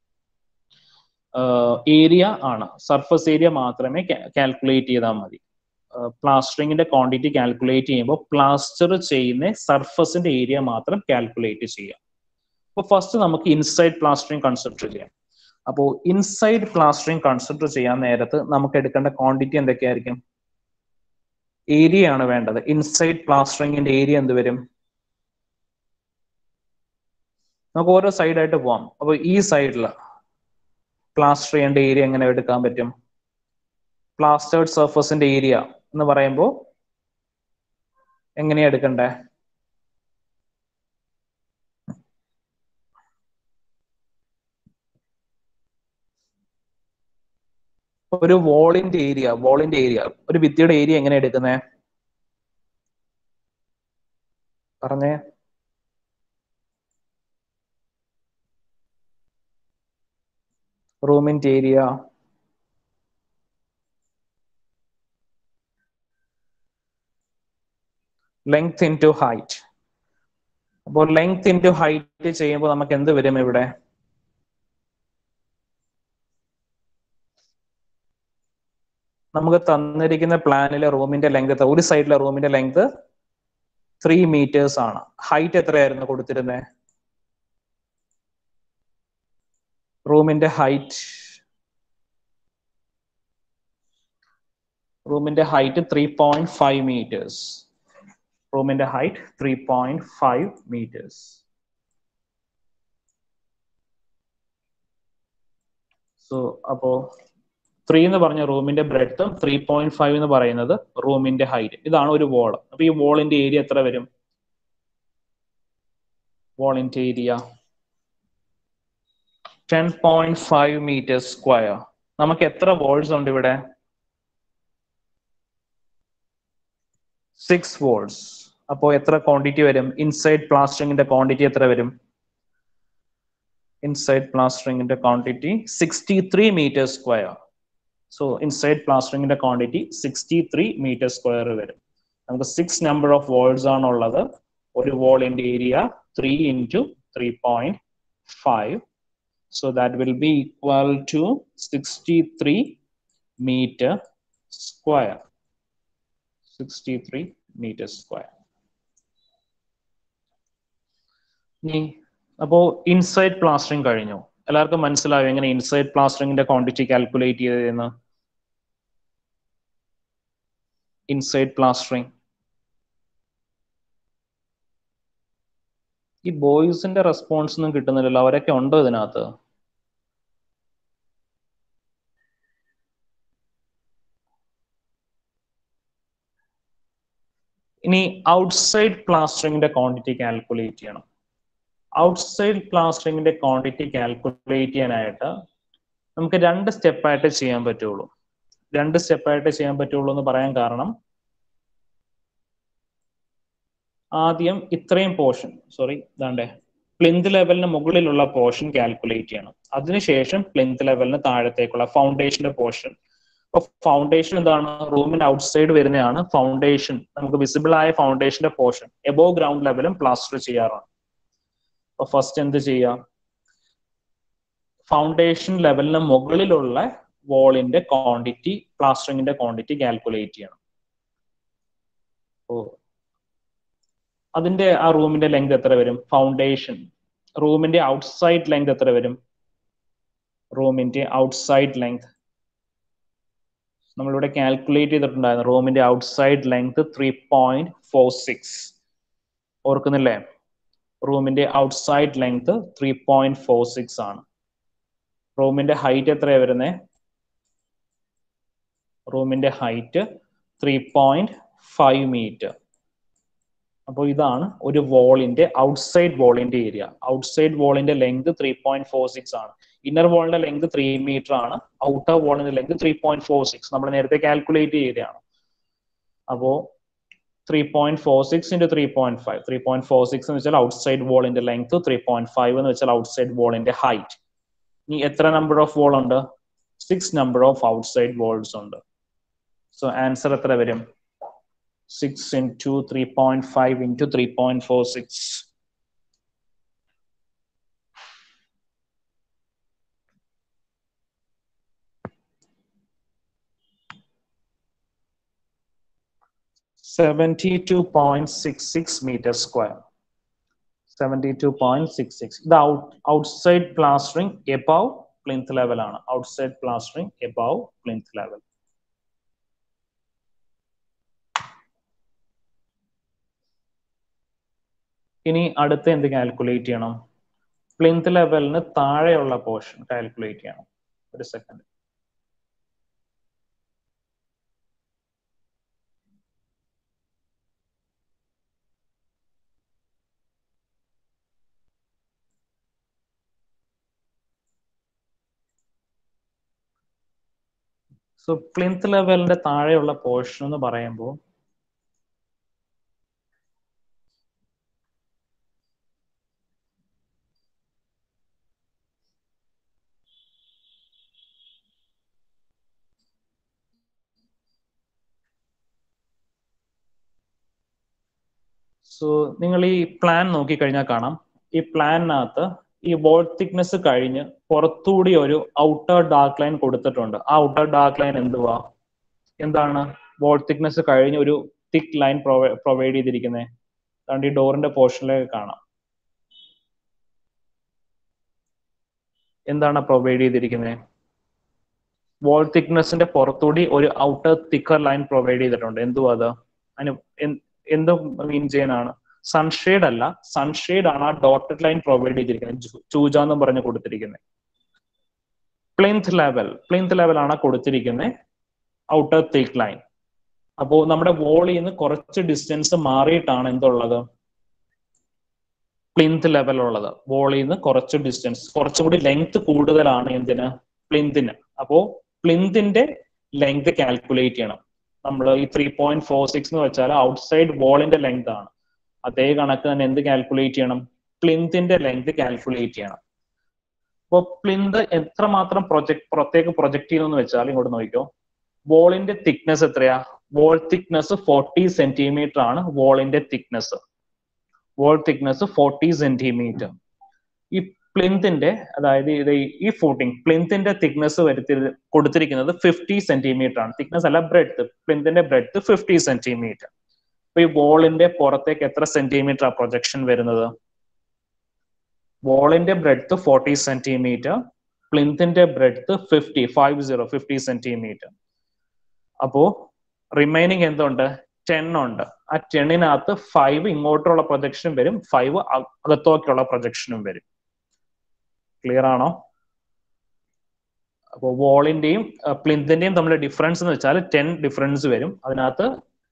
Speaker 1: ഏരിയ ആണ് സർഫസ് ഏരിയ മാത്രമേ കാൽക്കുലേറ്റ് ചെയ്താൽ മതി പ്ലാസ്റ്ററിങ്ങിന്റെ ക്വാണ്ടിറ്റി കാൽക്കുലേറ്റ് ചെയ്യുമ്പോൾ പ്ലാസ്റ്റർ ചെയ്യുന്ന സർഫസിന്റെ ഏരിയ മാത്രം കാൽക്കുലേറ്റ് ചെയ്യാം അപ്പോൾ ഫസ്റ്റ് നമുക്ക് ഇൻസൈഡ് പ്ലാസ്റ്ററിങ് കൺസിഡർ ചെയ്യാം അപ്പോൾ ഇൻസൈഡ് പ്ലാസ്റ്ററിങ് കൺസിഡർ ചെയ്യാൻ നേരത്ത് നമുക്ക് എടുക്കേണ്ട ക്വാണ്ടിറ്റി എന്തൊക്കെയായിരിക്കും ഏരിയ ആണ് വേണ്ടത് ഇൻസൈഡ് പ്ലാസ്റ്ററിങ്ങിന്റെ ഏരിയ എന്ത് വരും നമുക്ക് ഓരോ സൈഡായിട്ട് പോവാം അപ്പൊ ഈ സൈഡിൽ പ്ലാസ്റ്റർ ചെയ്യേണ്ട ഏരിയ എങ്ങനെ എടുക്കാൻ പറ്റും പ്ലാസ്റ്റേർഡ് സർഫസിന്റെ ഏരിയ എന്ന് പറയുമ്പോൾ എങ്ങനെയാ എടുക്കണ്ടേ ഒരു വോളിന്റെ ഏരിയ വോളിന്റെ ഏരിയ ഒരു ഭിത്തിയുടെ ഏരിയ എങ്ങനെ എടുക്കുന്നേ പറഞ്ഞേ റൂമിന്റെ ഏരിയ ലെങ്ത് ഇൻറ്റു ഹൈറ്റ് അപ്പോൾ ലെങ്ത് ഇൻറ്റു ഹൈറ്റ് ചെയ്യുമ്പോൾ നമുക്ക് എന്ത് വരും ഇവിടെ നമുക്ക് തന്നിരിക്കുന്ന പ്ലാനിലെ റൂമിന്റെ ലെങ്ത് ഒരു സൈഡിലെ റൂമിന്റെ ലെങ്ത് ത്രീ മീറ്റേഴ്സ് ആണ് ഹൈറ്റ് എത്രയായിരുന്നു കൊടുത്തിരുന്നത് റൂമിന്റെ ഹൈറ്റ് റൂമിന്റെ height three point five meters റൂമിന്റെ height three point five meters so അപ്പോ ത്രീ എന്ന് പറഞ്ഞ റൂമിന്റെ ബ്രെഡ്ത്തും ത്രീ പോയിന്റ് ഫൈവ് എന്ന് പറയുന്നത് റൂമിന്റെ ഹൈറ്റ് ഇതാണ് ഒരു വോൾ അപ്പൊ ഈ വോളിന്റെ ഏരിയ എത്ര വരും വോളിന്റെ area ten point five meter square നമുക്ക് എത്ര വോൾസ് ഉണ്ട് ഇവിടെ സിക്സ് വോൾസ് അപ്പോൾ എത്ര ക്വാണ്ടിറ്റി വരും ഇൻസൈഡ് പ്ലാസ്റ്ററിങ്ങിന്റെ ക്വാണ്ടിറ്റി എത്ര വരും ഇൻസൈഡ് പ്ലാസ്റ്ററിങ്ങിന്റെ quantity sixty three meter square so inside പ്ലാസ്റ്ററിങ്ങിന്റെ quantity sixty three meter square വരും നമുക്ക് സിക്സ് നമ്പർ ഓഫ് വോൾസ് ആണ് ഉള്ളത് ഒരു വോളിന്റെ area three into three point five so that will be equal to 63 meter square 63 meter square ഇനി അപ്പോ ഇൻസൈഡ് പ്ലാസ്റ്ററിങ് കഴിഞ്ഞു എല്ലാവർക്കും മനസ്സിലായോ എങ്ങനെ ഇൻസൈഡ് പ്ലാസ്റ്ററിങ്ങിന്റെ ക്വാണ്ടിറ്റി കാൽക്കുലേറ്റ് ചെയ്തതെന്ന് ഇൻസൈഡ് പ്ലാസ്റ്ററിങ് ഈ ബോയ്സിന്റെ റെസ്പോൺസ് ഒന്നും കിട്ടുന്നില്ലല്ലോ അവരൊക്കെ ഉണ്ടോ ഇതിനകത്ത് ഇനി ഔട്ട്സൈഡ് പ്ലാസ്റ്ററിങ്ങിന്റെ ക്വാണ്ടിറ്റി കാൽക്കുലേറ്റ് ചെയ്യണം ഔട്ട്സൈഡ് പ്ലാസ്റ്ററിങ്ങിന്റെ ക്വാണ്ടിറ്റി കാൽക്കുലേറ്റ് ചെയ്യാനായിട്ട് നമുക്ക് രണ്ട് സ്റ്റെപ്പായിട്ട് ചെയ്യാൻ പറ്റുള്ളൂ രണ്ട് സ്റ്റെപ്പായിട്ട് ചെയ്യാൻ പറ്റുള്ളൂ എന്ന് പറയാൻ കാരണം ആദ്യം ഇത്രയും പോർഷൻ സോറി ഇതാണ്ടേ പ്ലിന്ത് ലെവലിന് മുകളിലുള്ള പോർഷൻ കാൽക്കുലേറ്റ് ചെയ്യണം അതിനുശേഷം പ്ലിന്ത് ലെവലിന് താഴത്തേക്കുള്ള ഫൗണ്ടേഷന്റെ പോർഷൻ അപ്പൊ ഫൗണ്ടേഷൻ എന്താണ് റൂമിന്റെ ഔട്ട്സൈഡ് വരുന്നതാണ് ഫൗണ്ടേഷൻ നമുക്ക് വിസിബിൾ ആയ ഫൗണ്ടേഷന്റെ പോർഷൻ എബോവ് ഗ്രൗണ്ട് ലെവലും പ്ലാസ്റ്റർ ചെയ്യാറാണ് അപ്പൊ ഫസ്റ്റ് എന്ത് ചെയ്യാം ഫൗണ്ടേഷൻ ലെവലിന് മുകളിലുള്ള വോളിന്റെ ക്വാണ്ടിറ്റി പ്ലാസ്റ്ററിങ്ങിന്റെ ക്വാണ്ടിറ്റി കാൽക്കുലേറ്റ് ചെയ്യണം ഓ അതിന്റെ ആ റൂമിന്റെ ലെങ്ത് എത്ര വരും ഫൗണ്ടേഷൻ റൂമിന്റെ ഔട്ട്സൈഡ് ലെങ്ത് എത്ര വരും റൂമിന്റെ ഔട്ട്സൈഡ് ലെങ്ത് നമ്മളിവിടെ കാൽക്കുലേറ്റ് ചെയ്തിട്ടുണ്ടായിരുന്നു റൂമിന്റെ outside length three point four six ഓർക്കുന്നില്ലേ റൂമിന്റെ outside length three point four six ആണ് റൂമിന്റെ ഹൈറ്റ് എത്രയാ വരുന്നത് റൂമിന്റെ height three point five meter അപ്പോൾ ഇതാണ് ഒരു വോളിന്റെ ഔട്ട്സൈഡ് വോളിന്റെ ഏരിയ ഔട്ട്സൈഡ് വോളിന്റെ length three point four six ആണ് ഇന്നർ വോളിന്റെ ലെങ്ത് ത്രീ മീറ്റർ ആണ് ഔട്ടർ വോളിന്റെ length three point four six നമ്മൾ നേരത്തെ കാൽക്കുലേറ്റ് ചെയ്തതാണ് അപ്പോ three point four six into three point five three point four six എന്ന് വെച്ചാൽ ഔട്ട്സൈഡ് വോളിന്റെ ലെങ്ത് ത്രീ പോയിന്റ് ഫൈവ് എന്ന് വെച്ചാൽ ഔട്ട്സൈഡ് വോളിന്റെ ഹൈറ്റ് ഇനി എത്ര നമ്പർ ഓഫ് വോൾ ഉണ്ട് six number of outside walls ഉണ്ട് സോ ആൻസർ എത്ര വരും 6 into 3.5 into 3.46. Seventy-two point six six meters square. Seventy-two point six six. The out, outside plastering above plinth level ആണ്. Outside plastering above plinth level. ഇനി അടുത്ത എന്ത് കാൽക്കുലേറ്റ് ചെയ്യണം പ്ലിന്ത് ലെവലിന് താഴെയുള്ള പോർഷൻ കാൽക്കുലേറ്റ് ചെയ്യണം ഒരു സെക്കൻഡ് സോ പ്ലിന്ത് ലെവലിന്റെ താഴെയുള്ള പോർഷൻ എന്ന് പറയുമ്പോൾ സോ നിങ്ങൾ ഈ പ്ലാൻ നോക്കിക്കഴിഞ്ഞാൽ കാണാം ഈ പ്ലാനിനകത്ത് ഈ വോൾ തിക്നെസ് കഴിഞ്ഞ് പുറത്തുകൂടി ഒരു ഔട്ടർ ഡാർക്ക് ലൈൻ കൊടുത്തിട്ടുണ്ട് ആ ഔട്ടർ ഡാർക്ക് ലൈൻ എന്തുവാ എന്താണ് വോൾ തിക്നെസ് കഴിഞ്ഞ് ഒരു തിക്ക് ലൈൻ പ്രൊവൈഡ് ചെയ്തിരിക്കുന്നത് അതുകൊണ്ട് ഈ ഡോറിന്റെ പോർഷനിലേക്ക് കാണാം എന്താണ് പ്രൊവൈഡ് ചെയ്തിരിക്കുന്നത് വോൾ തിക്നെസിന്റെ പുറത്തുകൂടി ഒരു ഔട്ടർ തിക്കർ ലൈൻ പ്രൊവൈഡ് ചെയ്തിട്ടുണ്ട് എന്തുവാ അത് അതിന് എന്ത് മീൻ ചെയ്യാനാണ് സൺഷെയ്ഡ് അല്ല സൺഷെയ്ഡ് ആണ് ആ ഡോട്ടഡ് ലൈൻ പ്രൊവൈഡ് ചെയ്തിരിക്കുന്നത് ചൂജ എന്ന് പറഞ്ഞ് കൊടുത്തിരിക്കുന്നത് പ്ലിന്ത് ലെവൽ പ്ലിന്ത് ലെവൽ ആണ് കൊടുത്തിരിക്കുന്നത് ഔട്ടർ തിക്ക് ലൈൻ അപ്പോ നമ്മുടെ വോളിൽ നിന്ന് കുറച്ച് ഡിസ്റ്റൻസ് മാറിയിട്ടാണ് എന്തുള്ളത് പ്ലിന്ത് ലെവൽ ഉള്ളത് വോളിൽ നിന്ന് കുറച്ച് ഡിസ്റ്റൻസ് കുറച്ചും കൂടി ലെങ്ത് കൂടുതലാണ് എന്തിന് പ്ലിന്തിന് അപ്പോ പ്ലിന്തിന്റെ ലെങ്ത് കാൽക്കുലേറ്റ് ചെയ്യണം നമ്മൾ ഈ ത്രീ പോയിന്റ് ഫോർ സിക്സ് എന്ന് വെച്ചാൽ ഔട്ട്സൈഡ് വോളിന്റെ ലെങ്ത് ആണ് അതേ കണക്ക് തന്നെ എന്ത് കാൽക്കുലേറ്റ് ചെയ്യണം പ്ലിന്തിന്റെ ലെങ്ത് കാൽക്കുലേറ്റ് ചെയ്യണം അപ്പോൾ പ്ലിന്ത് എത്രമാത്രം പ്രൊജക്ട് പുറത്തേക്ക് പ്രൊജക്ട് ചെയ്യുന്നു വെച്ചാൽ ഇങ്ങോട്ട് നോക്കിക്കോ വോളിന്റെ തിക്നെസ് എത്രയാ വോൾ തിക്നെസ് ഫോർട്ടി സെന്റിമീറ്റർ ആണ് വോളിന്റെ thickness wall thickness forty centimeter ഈ പ്ലിന്തിന്റെ അതായത് ഇത് ഈ ഫൂട്ടിംഗ് പ്ലിന്തിന്റെ തിക്നെസ് വരുത്തി കൊടുത്തിരിക്കുന്നത് ഫിഫ്റ്റി സെന്റിമീറ്റർ ആണ് തിക്നെസ് അല്ല ബ്രെഡ്ത്ത് പ്ലിന്തിന്റെ ബ്രെഡ്ത്ത് ഫിഫ്റ്റി സെന്റിമീറ്റർ അപ്പൊ ഈ വോളിന്റെ പുറത്തേക്ക് എത്ര സെന്റിമീറ്റർ ആ പ്രൊജക്ഷൻ വരുന്നത് വോളിന്റെ ബ്രെഡ്ത്ത് ഫോർട്ടി സെന്റിമീറ്റർ പ്ലിന്തിന്റെ breadth fifty five zero fifty centimeter അപ്പോ റിമൈനിങ് എന്തുണ്ട് ടെൻ ഉണ്ട് ആ ടെന്നിനകത്ത് ഫൈവ് ഇങ്ങോട്ടുള്ള പ്രൊജക്ഷനും വരും ഫൈവ് അകത്തോക്കുള്ള പ്രൊജക്ഷനും വരും ക്ലിയർ ആണോ അപ്പോൾ വോളിന്റെയും പ്ലിന്തിന്റെയും തമ്മിലുള്ള ഡിഫറൻസ് എന്ന് വെച്ചാൽ ടെൻ ഡിഫറൻസ് വരും അതിനകത്ത്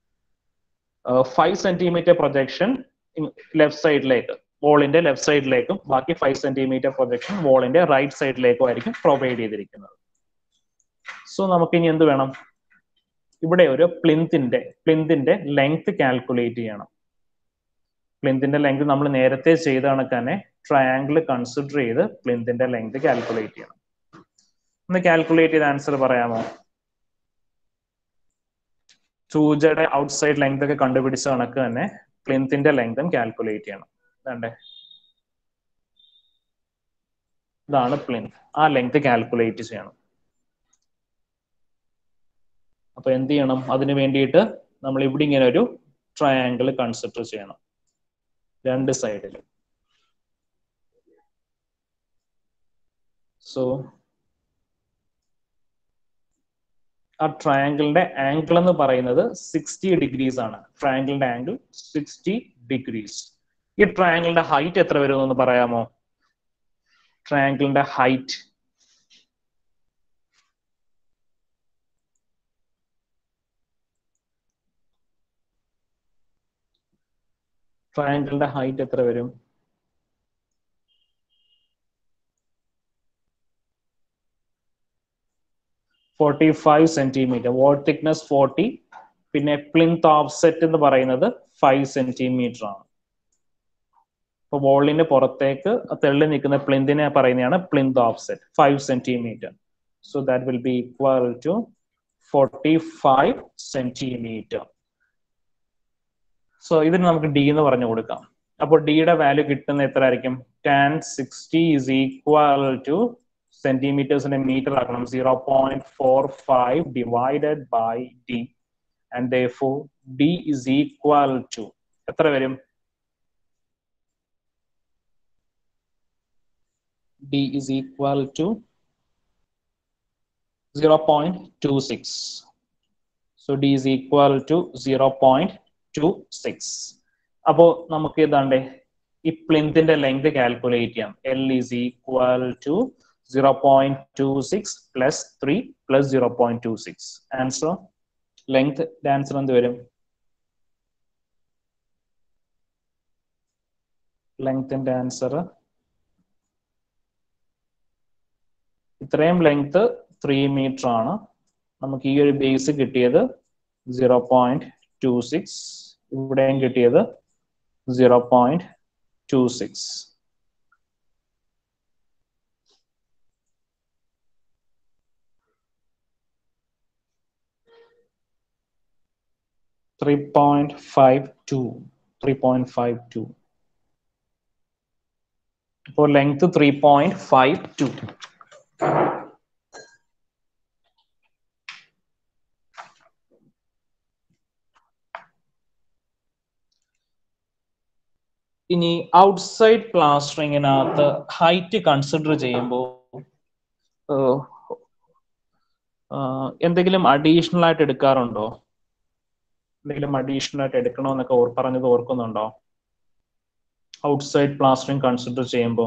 Speaker 1: ഫൈവ് സെന്റിമീറ്റർ പ്രൊജക്ഷൻ ലെഫ്റ്റ് സൈഡിലേക്ക് വോളിന്റെ ലെഫ്റ്റ് സൈഡിലേക്കും ബാക്കി ഫൈവ് സെന്റിമീറ്റർ പ്രൊജക്ഷൻ വോളിന്റെ റൈറ്റ് സൈഡിലേക്കും ആയിരിക്കും പ്രൊവൈഡ് ചെയ്തിരിക്കുന്നത് സോ നമുക്ക് ഇനി എന്ത് വേണം ഇവിടെ ഒരു പ്ലിന്തിന്റെ പ്ലിന്തിന്റെ ലെങ്ത് കാൽക്കുലേറ്റ് ചെയ്യണം പ്ലിന്തിന്റെ ലെങ്ത് നമ്മൾ നേരത്തെ ചെയ്ത കണക്ക് തന്നെ ട്രയാങ്കിൾ കൺസിഡർ ചെയ്ത് പ്ലിന്തിന്റെ ലെങ്ത് കാൽക്കുലേറ്റ് ചെയ്യണം ഒന്ന് കാൽക്കുലേറ്റ് ചെയ്ത ആൻസർ പറയാമോ ചൂജയുടെ ഔട്ട്സൈഡ് ലെങ്ത് ഒക്കെ കണ്ടുപിടിച്ച കണക്ക് തന്നെ പ്ലിന്തിന്റെ ലെങ്തും കാൽക്കുലേറ്റ് ചെയ്യണം വേണ്ടേ ഇതാണ് പ്ലിന്ത് ആ ലെങ്ത് കാൽക്കുലേറ്റ് ചെയ്യണം അപ്പൊ എന്ത് ചെയ്യണം അതിന് വേണ്ടിയിട്ട് നമ്മൾ ഇവിടെ ഇങ്ങനെ ഒരു ട്രയാങ്കിൾ കൺസിഡർ ചെയ്യണം രണ്ട് സൈഡിൽ സോ ആ ട്രയാങ്കിളിന്റെ ആംഗിൾ എന്ന് പറയുന്നത് സിക്സ്റ്റി ഡിഗ്രീസ് ആണ് ട്രയാങ്കിളിന്റെ ആംഗിൾ സിക്സ്റ്റി ഡിഗ്രീസ് ഈ ട്രയാങ്കിളിന്റെ ഹൈറ്റ് എത്ര വരുമെന്ന് പറയാമോ ട്രയാങ്കിളിന്റെ ഹൈറ്റ് ട്രയാങ്കിളിന്റെ ഹൈറ്റ് എത്ര വരും forty five centimeter wall thickness forty പിന്നെ പ്ലിന്ത് ഓഫ്സെറ്റ് എന്ന് പറയുന്നത് ഫൈവ് സെന്റിമീറ്റർ ആണ് ഇപ്പൊ വോളിന്റെ പുറത്തേക്ക് തെള്ളി നിൽക്കുന്ന പ്ലിന്തിനെ പറയുന്നതാണ് plinth offset five centimeter so that will be equal to forty five centimeter so ഇതിന് നമുക്ക് ഡി എന്ന് പറഞ്ഞു കൊടുക്കാം അപ്പോൾ ഡിയുടെ വാല്യൂ കിട്ടുന്ന എത്ര ആയിരിക്കും tan sixty is equal to സെന്റിമീറ്റേഴ്സിന്റെ മീറ്റർ ആക്കണം zero point four five divided by D and therefore D is equal to എത്ര വരും D is equal to zero point two six so D is equal to zero point two six അപ്പോ നമുക്ക് ഏതാണ്ട് ഈ പ്ലിന്തിന്റെ ലെങ്ത് കാൽക്കുലേറ്റ് ചെയ്യാം L is equal to zero point two six plus three plus zero point two six answer length answer എന്ത് വരും ലെങ്ത്തിന്റെ ആൻസർ ഇത്രയും ലെങ്ത് ത്രീ മീറ്റർ ആണ് നമുക്ക് ഈ ഒരു ബേസ് കിട്ടിയത് സീറോ പോയിന്റ് ടു സിക്സ് ഇവിടെയും കിട്ടിയത് zero point two six three point five two three point five two അപ്പോൾ length three point five two ഇനി ഔട്ട്സൈഡ് പ്ലാസ്റ്ററിങ്ങിനകത്ത് ഹൈറ്റ് കൺസിഡർ ചെയ്യുമ്പോൾ എന്തെങ്കിലും അഡീഷണൽ ആയിട്ട് എടുക്കാറുണ്ടോ എന്തെങ്കിലും അഡീഷണൽ ആയിട്ട് എടുക്കണമെന്നൊക്കെ ഓർ പറഞ്ഞത് ഓർക്കുന്നുണ്ടോ ഔട്ട്സൈഡ് പ്ലാസ്റ്ററിങ് കൺസിഡർ ചെയ്യുമ്പോൾ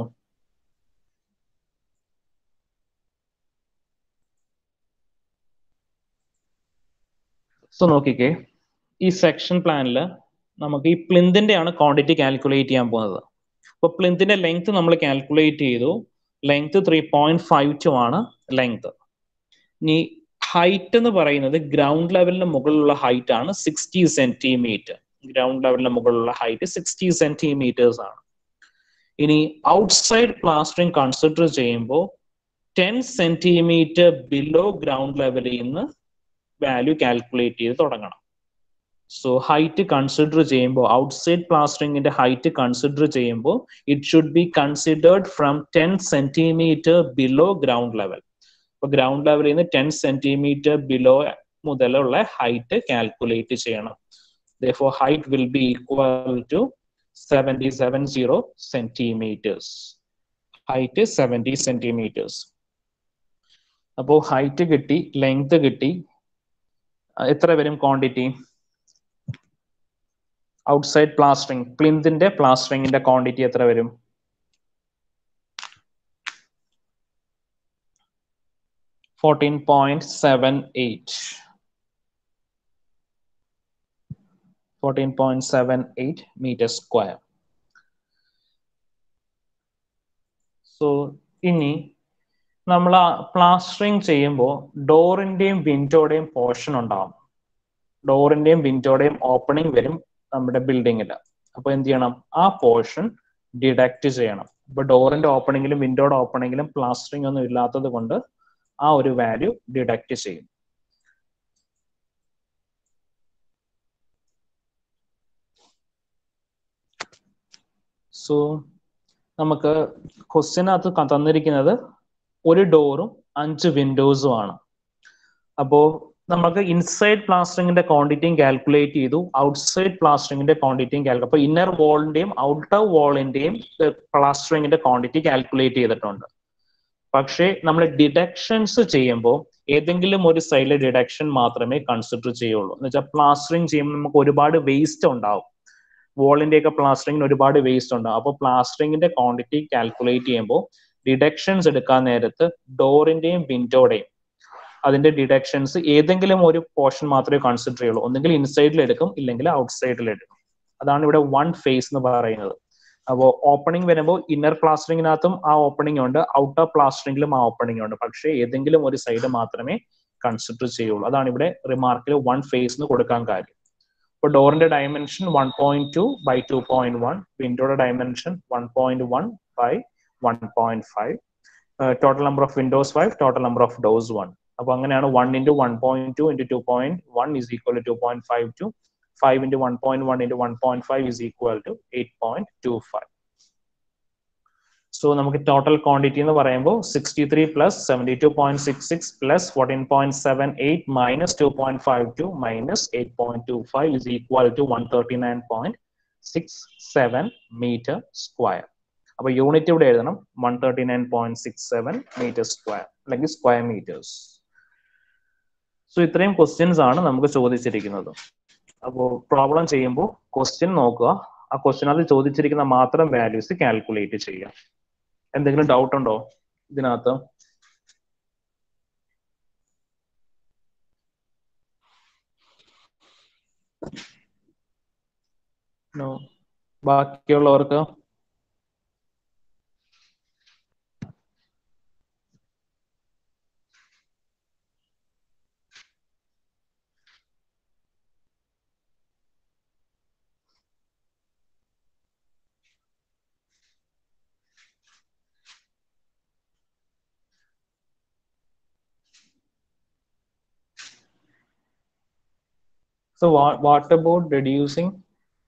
Speaker 1: സോ നോക്കിക്കേ ഈ സെക്ഷൻ പ്ലാനിൽ നമുക്ക് ഈ പ്ലിന്തിന്റെ ആണ് ക്വാണ്ടിറ്റി കാൽക്കുലേറ്റ് ചെയ്യാൻ പോകുന്നത് അപ്പൊ പ്ലിന്തിന്റെ ലെങ്ത് നമ്മൾ കാൽക്കുലേറ്റ് ചെയ്തു length three point five two ആണ് ലെങ്ത് ഇനി ഹൈറ്റ് എന്ന് പറയുന്നത് ഗ്രൗണ്ട് ലെവലിന് മുകളിലുള്ള ഹൈറ്റ് ആണ് സിക്സ്റ്റി സെന്റിമീറ്റർ ഗ്രൗണ്ട് ലെവലിന് മുകളിലുള്ള ഹൈറ്റ് സിക്സ്റ്റി സെന്റിമീറ്റേഴ്സ് ആണ് ഇനി ഔട്ട്സൈഡ് പ്ലാസ്റ്ററിങ് കൺസിഡർ ചെയ്യുമ്പോൾ ടെൻ സെന്റിമീറ്റർ ബിലോ ഗ്രൗണ്ട് ലെവലിൽ നിന്ന് വാല്യൂ കാൽക്കുലേറ്റ് ചെയ്ത് തുടങ്ങണം സോ ഹൈറ്റ് കൺസിഡർ ചെയ്യുമ്പോൾ ഔട്ട്സൈഡ് പ്ലാസ്റ്ററിങ്ങിന്റെ ഹൈറ്റ് കൺസിഡർ ചെയ്യുമ്പോൾ it should be considered from ten centimeter below ground level അപ്പൊ ഗ്രൗണ്ട് ലെവലിൽ നിന്ന് ടെൻ സെന്റിമീറ്റർ ബിലോ മുതലുള്ള ഹൈറ്റ് കാൽക്കുലേറ്റ് ചെയ്യണം therefore height will be equal to 7770 centimeters height is 70 centimeters അപ്പോൾ ഹൈറ്റ് കിട്ടി ലെങ്ത് കിട്ടി എത്ര വരും ക്വാണ്ടിറ്റി ഔട്ട്സൈഡ് പ്ലാസ്റ്ററിംഗ് പ്ലിന്തിന്റെ പ്ലാസ്റ്ററിംഗിന്റെ ക്വാണ്ടിറ്റി എത്ര വരും fourteen point seven eight fourteen point seven eight meter square so ഇനി നമ്മൾ പ്ലാസ്റ്ററിങ് ചെയ്യുമ്പോൾ ഡോറിന്റെയും വിൻഡോയുടെയും പോർഷൻ ഉണ്ടാവും ഡോറിന്റെയും വിൻഡോയുടെയും ഓപ്പണിംഗ് വരും നമ്മുടെ ബിൽഡിങ്ങിൽ അപ്പൊ എന്ത് ചെയ്യണം ആ പോർഷൻ ഡിഡക്റ്റ് ചെയ്യണം ഇപ്പൊ ഡോറിന്റെ ഓപ്പണിങ്ങിലും വിൻഡോയുടെ ഓപ്പണിങ്ങിലും പ്ലാസ്റ്ററിംഗ് ഒന്നും ഇല്ലാത്തത് കൊണ്ട് ആ ഒരു വാല്യൂ ഡിഡക്റ്റ് ചെയ്യും സോ നമുക്ക് ക്വസ്റ്റ്യനകത്ത് തന്നിരിക്കുന്നത് ഒരു ഡോറും അഞ്ച് വിൻഡോസും ആണ് അപ്പോ നമുക്ക് ഇൻസൈഡ് പ്ലാസ്റ്ററിംഗിന്റെ ക്വാണ്ടിറ്റിയും കാൽക്കുലേറ്റ് ചെയ്തു ഔട്ട്സൈഡ് പ്ലാസ്റ്ററിംഗിന്റെ ക്വാണ്ടിറ്റിയും കാൽക്കുലേറ്റ് അപ്പൊ ഇന്നർ വാളിന്റെയും ഔട്ടർ വാളിന്റെയും പ്ലാസ്റ്ററിംഗിന്റെ ക്വാണ്ടിറ്റി കാൽക്കുലേറ്റ് ചെയ്തിട്ടുണ്ട് പക്ഷേ നമ്മൾ ഡിഡക്ഷൻസ് ചെയ്യുമ്പോൾ ഏതെങ്കിലും ഒരു സൈഡിലെ ഡിഡക്ഷൻ മാത്രമേ കൺസിഡർ ചെയ്യുള്ളൂ എന്ന് വെച്ചാൽ പ്ലാസ്റ്ററിംഗ് ചെയ്യുമ്പോൾ നമുക്ക് ഒരുപാട് വേസ്റ്റ് ഉണ്ടാവും വോളിന്റെ ഒക്കെ പ്ലാസ്റ്ററിംഗിന് ഒരുപാട് വേസ്റ്റ് ഉണ്ടാവും അപ്പോൾ പ്ലാസ്റ്ററിംഗിന്റെ ക്വാണ്ടിറ്റി കാൽക്കുലേറ്റ് ചെയ്യുമ്പോൾ ഡിഡക്ഷൻസ് എടുക്കാൻ നേരത്ത് ഡോറിന്റെയും വിൻഡോയുടെയും അതിന്റെ ഡിഡക്ഷൻസ് ഏതെങ്കിലും ഒരു പോർഷൻ മാത്രമേ കൺസിഡർ ചെയ്യുള്ളൂ ഒന്നെങ്കിൽ ഇൻസൈഡിൽ എടുക്കും ഇല്ലെങ്കിൽ ഔട്ട്സൈഡിൽ എടുക്കും അതാണ് ഇവിടെ വൺ ഫേസ് എന്ന് പറയുന്നത് അപ്പോൾ ഓപ്പണിംഗ് വരുമ്പോൾ ഇന്നർ പ്ലാസ്റ്ററിങ്ങിനകത്തും ആ ഓപ്പണിംഗ് ഉണ്ട് ഔട്ടർ പ്ലാസ്റ്ററിംഗിലും ആ ഓപ്പണിംഗ് ഉണ്ട് പക്ഷേ ഏതെങ്കിലും ഒരു സൈഡ് മാത്രമേ കൺസിഡർ ചെയ്യുള്ളൂ അതാണ് ഇവിടെ റിമാർക്കിൽ വൺ ഫേസ് എന്ന് കൊടുക്കാൻ കാര്യം ഇപ്പോൾ ഡോറിന്റെ dimension one point two by two point one വിൻഡോയുടെ dimension one point one by one point five total number of windows five total number of doors one അപ്പൊ അങ്ങനെയാണ് one into one point two into two point one is equal to point five two 5 into 1.1 into 1.5 is equal to 8.25. So നമുക്ക് ടോട്ടൽ ക്വാണ്ടിറ്റി എന്ന് പറയുമ്പോൾ sixty three plus seventy two point six six plus fourteen point seven eight minus two point five two minus eight point two five is equal to one thirty nine point six seven meter square അപ്പൊ യൂണിറ്റ് ഇവിടെ എഴുതണം one thirty nine point six seven meter square അല്ലെങ്കിൽ സ്ക്വയർ മീറ്റേഴ്സ് സോ ഇത്രയും ക്വസ്റ്റ്യൻസ് ആണ് നമുക്ക് ചോദിച്ചിരിക്കുന്നത് അപ്പോൾ പ്രോബ്ലം ചെയ്യുമ്പോൾ ക്വസ്റ്റ്യൻ നോക്കുക ആ ക്വസ്റ്റ്യനകത്ത് ചോദിച്ചിരിക്കുന്ന മാത്രം വാല്യൂസ് കാൽക്കുലേറ്റ് ചെയ്യുക എന്തെങ്കിലും ഡൗട്ട് ഉണ്ടോ ഇതിനകത്ത് നോ ബാക്കിയുള്ളവർക്ക് So what, what about reducing?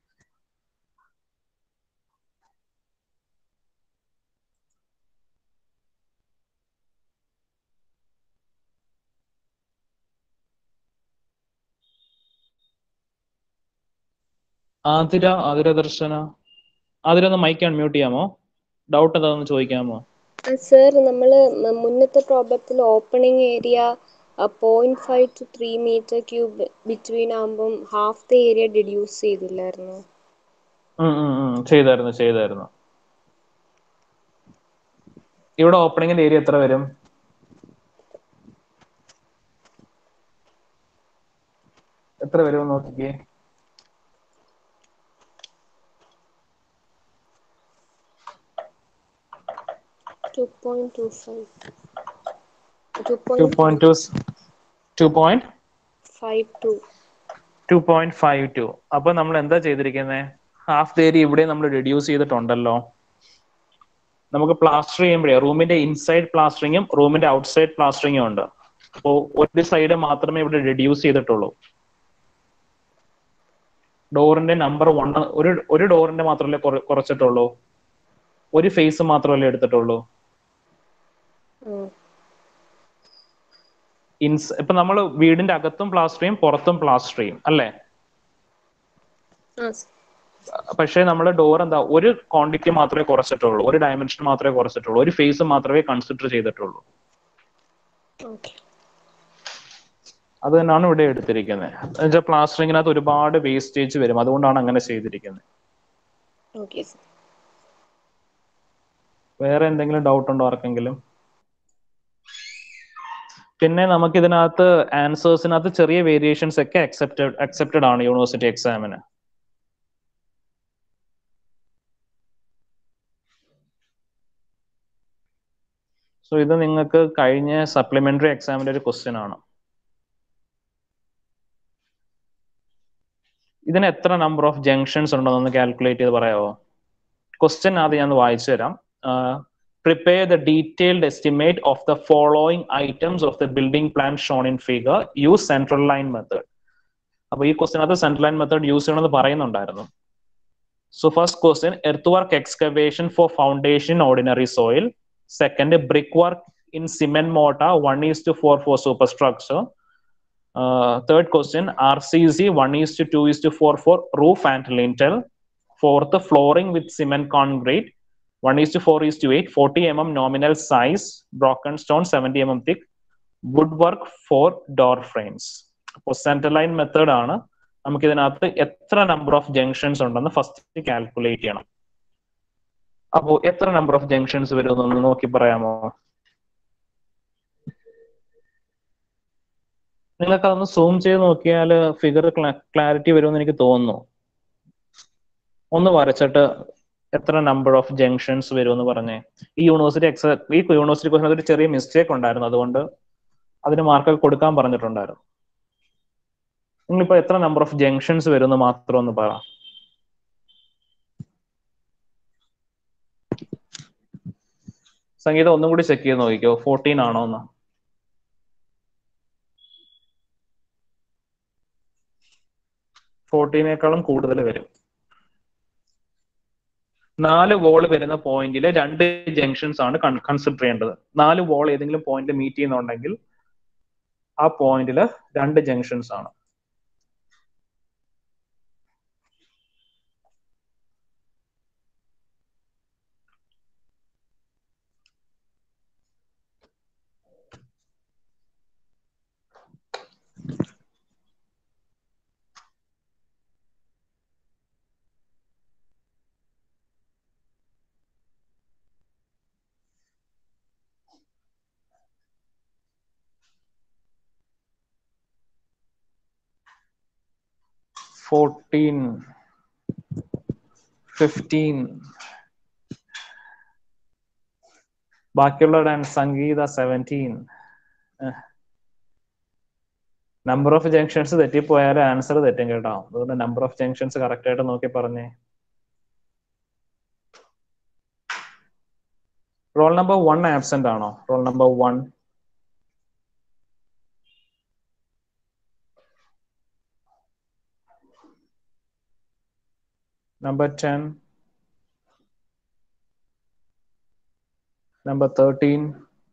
Speaker 1: Athira Athira ദർശന ആതിര ഒന്ന് മൈക്ക് അൺമ്യൂട്ട് ചെയ്യാമോ ഡൗട്ട് എന്താണെന്ന് ചോദിക്കാമോ
Speaker 5: സർ നമ്മൾ മുന്നത്തെ പ്രോബ്ലത്തിൽ opening area point five two three meter cube between ആകുമ്പം ഹാഫ് ദ ഏരിയ ഡിഡ്യൂസ് ചെയ്തില്ലായിരുന്നു
Speaker 1: ഉം ഉം ഉം ചെയ്തായിരുന്നു ചെയ്തായിരുന്നു ഇവിടെ ഓപ്പണിംഗിന്റെ ഏരിയ എത്ര വരും എത്ര വരും നോക്കിക്കേ
Speaker 5: two point two five two
Speaker 1: two
Speaker 5: point
Speaker 1: point two two point
Speaker 5: five two
Speaker 1: two point five two അപ്പൊ നമ്മൾ എന്താ ചെയ്തിരിക്കുന്നത് ഹാഫ് ദ ഏരിയ ഇവിടെ നമ്മൾ റെഡ്യൂസ് ചെയ്തിട്ടുണ്ടല്ലോ നമുക്ക് പ്ലാസ്റ്റർ ചെയ്യുമ്പോഴേ റൂമിന്റെ ഇൻസൈഡ് പ്ലാസ്റ്ററിങ്ങും റൂമിന്റെ ഔട്ട്സൈഡ് പ്ലാസ്റ്ററിങ്ങും ഉണ്ട് അപ്പോൾ ഒരു സൈഡ് മാത്രമേ ഇവിടെ റെഡ്യൂസ് ചെയ്തിട്ടുള്ളൂ ഡോറിന്റെ നമ്പർ വൺ ഒരു ഒരു ഡോറിന്റെ മാത്രമല്ലേ കുറ- കുറച്ചിട്ടുള്ളൂ ഒരു ഫേസ് മാത്രമല്ലേ എടുത്തിട്ടുള്ളൂ ഇൻസ് ഇപ്പൊ നമ്മൾ വീടിന്റെ അകത്തും പ്ലാസ്റ്റർ ചെയ്യും പുറത്തും പ്ലാസ്റ്റർ ചെയ്യും അല്ലേ
Speaker 5: ആ
Speaker 1: പക്ഷേ നമ്മൾ ഡോർ എന്താ ഒരു ക്വാണ്ടിറ്റി മാത്രമേ കുറച്ചിട്ടുള്ളൂ ഒരു ഡയമെൻഷൻ മാത്രമേ കുറച്ചിട്ടുള്ളൂ ഒരു ഫേസ് മാത്രമേ കൺസിഡർ ചെയ്തിട്ടുള്ളൂ
Speaker 5: ഓക്കെ
Speaker 1: അത് തന്നെയാണ് ഇവിടെ എടുത്തിരിക്കുന്നത് എന്നുവെച്ചാൽ പ്ലാസ്റ്ററിങ്ങിനകത്ത് ഒരുപാട് വേസ്റ്റേജ് വരും അതുകൊണ്ടാണ് അങ്ങനെ ചെയ്തിരിക്കുന്നത്
Speaker 5: ഓക്കെ സർ
Speaker 1: വേറെ എന്തെങ്കിലും ഡൗട്ട് ഉണ്ടോ ആർക്കെങ്കിലും പിന്നെ നമുക്ക് ഇതിനകത്ത് ആൻസേഴ്സിനകത്ത് ചെറിയ വേരിയേഷൻസ് ഒക്കെ അക്സെപ്റ്റഡ് അക്സെപ്റ്റഡ് ആണ് യൂണിവേഴ്സിറ്റി എക്സാമിന് സോ ഇത് നിങ്ങൾക്ക് കഴിഞ്ഞ സപ്ലിമെന്ററി എക്സാമിന്റെ ഒരു ക്വസ്റ്റ്യൻ ആണ് ഇതിന് എത്ര നമ്പർ ഓഫ് ജംഗ്ഷൻസ് ഉണ്ടെന്നൊന്ന് കാൽക്കുലേറ്റ് ചെയ്ത് പറയാമോ ക്വസ്റ്റ്യൻ ആദ്യം ഞാൻ വായിച്ചു തരാം prepare the detailed estimate of the following items of the building plan shown in figure use central line method അപ്പൊ ഈ ക്വസ്റ്റിനകത്ത് സെൻട്രൽ ലൈൻ മെത്തേഡ് യൂസ് ചെയ്യണമെന്ന് പറയുന്നുണ്ടായിരുന്നു so first question earth work excavation for foundation ordinary soil second brick work in cement mortar one is to four for super structure third question R C C one is to two is to four four roof and lintel fourth flooring with cement concrete 1 is to 4 is to 8, 40 mm nominal size, broken stone 70 mm thick, woodwork for door frames. അപ്പോൾ സെൻട്രൽ ലൈൻ മെത്തേഡ് ആണ് നമുക്ക് ഇതിനകത്ത് എത്ര നമ്പർ ഓഫ് ജംഗ്ഷൻസ് ഉണ്ടെന്ന് ഫസ്റ്റ് കാൽക്കുലേറ്റ് ചെയ്യണം അപ്പോൾ എത്ര നമ്പർ ഓഫ് ജംഗ്ഷൻസ് വരും എന്നൊന്ന് നോക്കി പറയാമോ നിങ്ങൾക്ക് അതൊന്ന് സൂം ചെയ്ത് നോക്കിയാൽ ഫിഗർ ക്ലാരിറ്റി വരുമെന്ന് എനിക്ക് തോന്നുന്നു ഒന്ന് വരച്ചിട്ട് എത്ര നമ്പർ ഓഫ് ജംഗ്ഷൻസ് വരും എന്ന് പറഞ്ഞേ ഈ യൂണിവേഴ്സിറ്റി എക്സാ ഈ യൂണിവേഴ്സിറ്റി ക്വസ്റ്റിനകത്ത് ഒരു ചെറിയ മിസ്റ്റേക്ക് ഉണ്ടായിരുന്നു അതുകൊണ്ട് അതിന് മാർക്ക് കൊടുക്കാൻ പറഞ്ഞിട്ടുണ്ടായിരുന്നു നിങ്ങളിപ്പോ എത്ര നമ്പർ ഓഫ് ജംഗ്ഷൻസ് വരും എന്ന് മാത്രം ഒന്ന് പറ സംഗീതം ഒന്നും കൂടി ചെക്ക് ചെയ്ത് നോക്കിക്കോ ഫോർട്ടീൻ ആണോ എന്ന് ഫോർട്ടീനേക്കാളും കൂടുതൽ വരും നാല് വോൾ വരുന്ന പോയിന്റിൽ രണ്ട് ജംഗ്ഷൻസ് ആണ് കൺസിഡർ ചെയ്യേണ്ടത് നാല് വോൾ ഏതെങ്കിലും പോയിന്റിൽ മീറ്റ് ചെയ്യുന്നുണ്ടെങ്കിൽ ആ പോയിന്റിൽ രണ്ട് ജംഗ്ഷൻസ് ആണ് ഫോർട്ടീൻ ഫിഫ്റ്റീൻ ബാക്കിയുള്ള Sangeetha seventeen number of junctions തെറ്റിപ്പോയാൽ ആൻസർ തെറ്റും കേട്ടോ അതുകൊണ്ട് നമ്പർ ഓഫ് ജംഗ്ഷൻസ് കറക്റ്റ് ആയിട്ട് നോക്കി പറഞ്ഞേ റോൾ നമ്പർ വൺ ആബ്സെന്റ് ആണോ roll number one number 10 number 13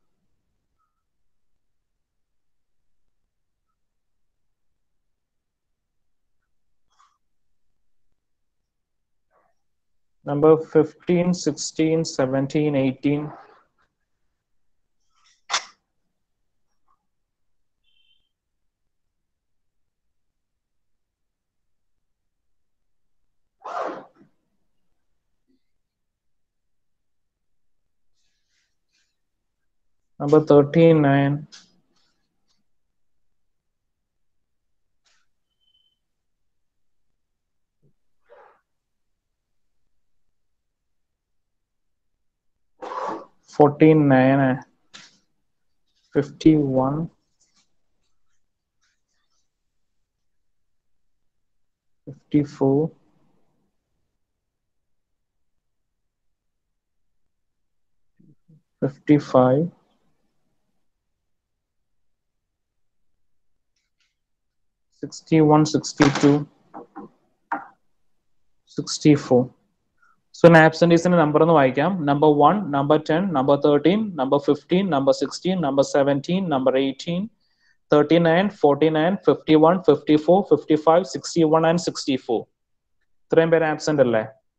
Speaker 1: number 15 16 17 18 number 13 9 14 9 51 54 55 61 62 64 so ആബ്സെന്റീസിന്റെ നമ്പർ ഒന്ന് വായിക്കാം number one number ten number thirteen number fifteen number sixteen number seventeen number eighteen thirty nine forty nine fifty one fifty four fifty five sixty one and sixty four ഇത്രയും പേര് ആബ്സെന്റ് അല്ലേ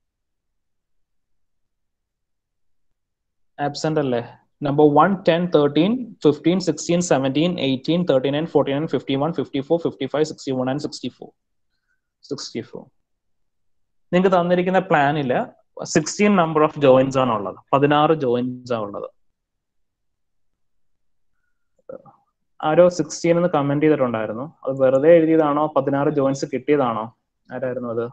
Speaker 1: ആബ്സെന്റ് അല്ലേ number one ten thirteen fifteen sixteen seventeen eighteen thirty nine forty nine fifty one fifty four fifty five sixty one and sixty four sixty four നിങ്ങൾക്ക് തന്നിരിക്കുന്ന പ്ലാനില് സിക്സ്റ്റീൻ നമ്പർ ഓഫ് ജോയിൻസ് ആണ് ഉള്ളത് പതിനാറ് ജോയിൻസ് ആണ് ഉള്ളത് ആരോ സിക്സ്റ്റീൻ എന്ന് കമന്റ് ചെയ്തിട്ടുണ്ടായിരുന്നു അത് വെറുതെ എഴുതിയതാണോ പതിനാറ് ജോയിൻസ് കിട്ടിയതാണോ ആരായിരുന്നു അത്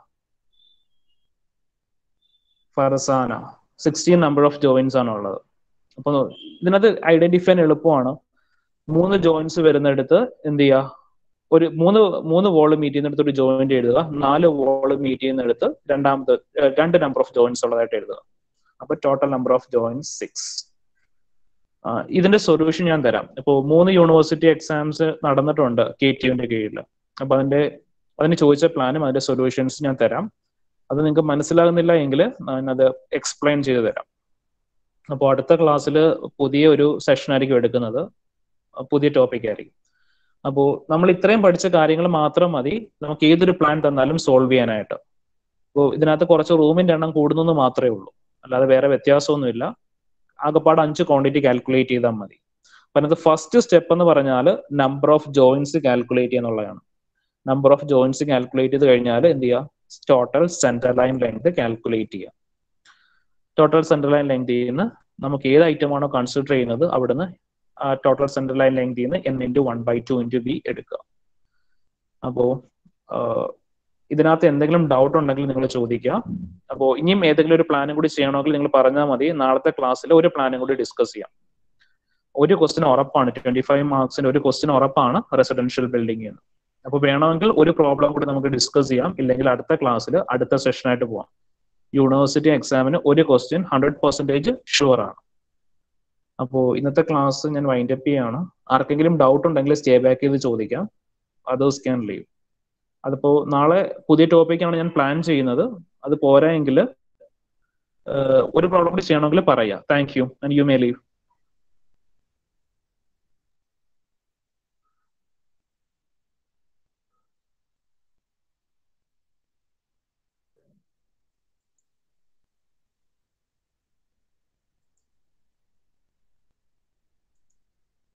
Speaker 1: Farzana sixteen number of joints ആണ് ഉള്ളത് അപ്പൊ ഇതിനകത്ത് ഐഡന്റിഫൈ ചെയ്യാൻ എളുപ്പമാണ് മൂന്ന് ജോയിൻസ് വരുന്നിടത്ത് എന്ത് ചെയ്യുക ഒരു മൂന്ന് മൂന്ന് വോള് മീറ്റ് ചെയ്യുന്നിടത്ത് ഒരു ജോയിന്റ് എഴുതുക നാല് വോള് മീറ്റ് ചെയ്യുന്നിടത്ത് രണ്ടാമത്തെ രണ്ട് നമ്പർ ഓഫ് ജോയിൻസ് ഉള്ളതായിട്ട് എഴുതുക അപ്പൊ total number of joints six ഇതിന്റെ സൊല്യൂഷൻ ഞാൻ തരാം ഇപ്പോൾ മൂന്ന് യൂണിവേഴ്സിറ്റി എക്സാംസ് നടന്നിട്ടുണ്ട് കെ ടി യുവിന്റെ കീഴിൽ അപ്പൊ അതിന്റെ അതിന് ചോദിച്ച പ്ലാനും അതിന്റെ സൊല്യൂഷൻസ് ഞാൻ തരാം അത് നിങ്ങൾക്ക് മനസ്സിലാകുന്നില്ല എങ്കിൽ ഞാൻ അത് എക്സ്പ്ലെയിൻ ചെയ്ത് തരാം അപ്പോൾ അടുത്ത ക്ലാസ്സിൽ പുതിയ ഒരു സെഷൻ ആയിരിക്കും എടുക്കുന്നത് പുതിയ ടോപ്പിക് ആയിരിക്കും അപ്പോൾ നമ്മൾ ഇത്രയും പഠിച്ച കാര്യങ്ങൾ മാത്രം മതി നമുക്ക് ഏതൊരു പ്ലാൻ തന്നാലും സോൾവ് ചെയ്യാനായിട്ട് അപ്പോൾ ഇതിനകത്ത് കുറച്ച് റൂമിന്റെ എണ്ണം കൂടുന്നെന്ന് മാത്രമേ ഉള്ളൂ അല്ലാതെ വേറെ വ്യത്യാസമൊന്നുമില്ല ആകെപ്പാട് അഞ്ച് ക്വാണ്ടിറ്റി കാൽക്കുലേറ്റ് ചെയ്താൽ മതി അപ്പൊ അതിനകത്ത് ഫസ്റ്റ് സ്റ്റെപ്പ് എന്ന് പറഞ്ഞാൽ നമ്പർ ഓഫ് ജോയിൻസ് കാൽക്കുലേറ്റ് ചെയ്യുന്നുള്ളതാണ് നമ്പർ ഓഫ് ജോയിൻസ് കാൽക്കുലേറ്റ് ചെയ്ത് കഴിഞ്ഞാൽ എന്ത് ചെയ്യുക total central line length calculate ചെയ്യുക ടോട്ടൽ സെൻട്രൽ ലൈൻ ലെങ്ത് ചെയ്യുന്ന നമുക്ക് ഏത് ഐറ്റം ആണോ കൺസിഡർ ചെയ്യുന്നത് അവിടുന്ന് ടോട്ടൽ സെൻട്രൽ ലൈൻ ലെങ്ത് ചെയ്യുന്ന N into one by two into B എടുക്കുക അപ്പോ ഇതിനകത്ത് എന്തെങ്കിലും ഡൗട്ട് ഉണ്ടെങ്കിൽ നിങ്ങൾ ചോദിക്കുക അപ്പോൾ ഇനിയും ഏതെങ്കിലും ഒരു പ്ലാനും കൂടി ചെയ്യണമെങ്കിൽ നിങ്ങൾ പറഞ്ഞാൽ മതി നാളത്തെ ക്ലാസ്സിൽ ഒരു പ്ലാനും കൂടി ഡിസ്കസ് ചെയ്യാം ഒരു ക്വസ്റ്റ്യൻ ഉറപ്പാണ് ട്വന്റി ഫൈവ് മാർക്സിന്റെ ഒരു ക്വസ്റ്റ്യൻ ഉറപ്പാണ് റെസിഡൻഷ്യൽ ബിൽഡിംഗ് എന്ന് അപ്പോൾ വേണമെങ്കിൽ ഒരു പ്രോബ്ലം കൂടി നമുക്ക് ഡിസ്കസ് ചെയ്യാം ഇല്ലെങ്കിൽ അടുത്ത ക്ലാസ്സിൽ അടുത്ത സെഷനായിട്ട് പോവാം യൂണിവേഴ്സിറ്റി എക്സാമിന് ഒരു ക്വസ്റ്റ്യൻ ഹൺഡ്രഡ് പെർസെൻറ്റേജ് ഷുവർ ആണ് അപ്പോൾ ഇന്നത്തെ ക്ലാസ് ഞാൻ വൈൻഡ് അപ്പ് ചെയ്യാണ് ആർക്കെങ്കിലും ഡൗട്ട് ഉണ്ടെങ്കിൽ സ്റ്റേ ബാക്ക് ചെയ്ത് ചോദിക്കാം അതേഴ്സ് ക്യാൻ ലീവ് അതിപ്പോ നാളെ പുതിയ ടോപ്പിക്കാണ് ഞാൻ പ്ലാൻ ചെയ്യുന്നത് അത് പോരാ എങ്കിൽ ഒരു പ്രോബ്ലം കൂടി ചെയ്യണമെങ്കിൽ പറയാം thank you and you may leave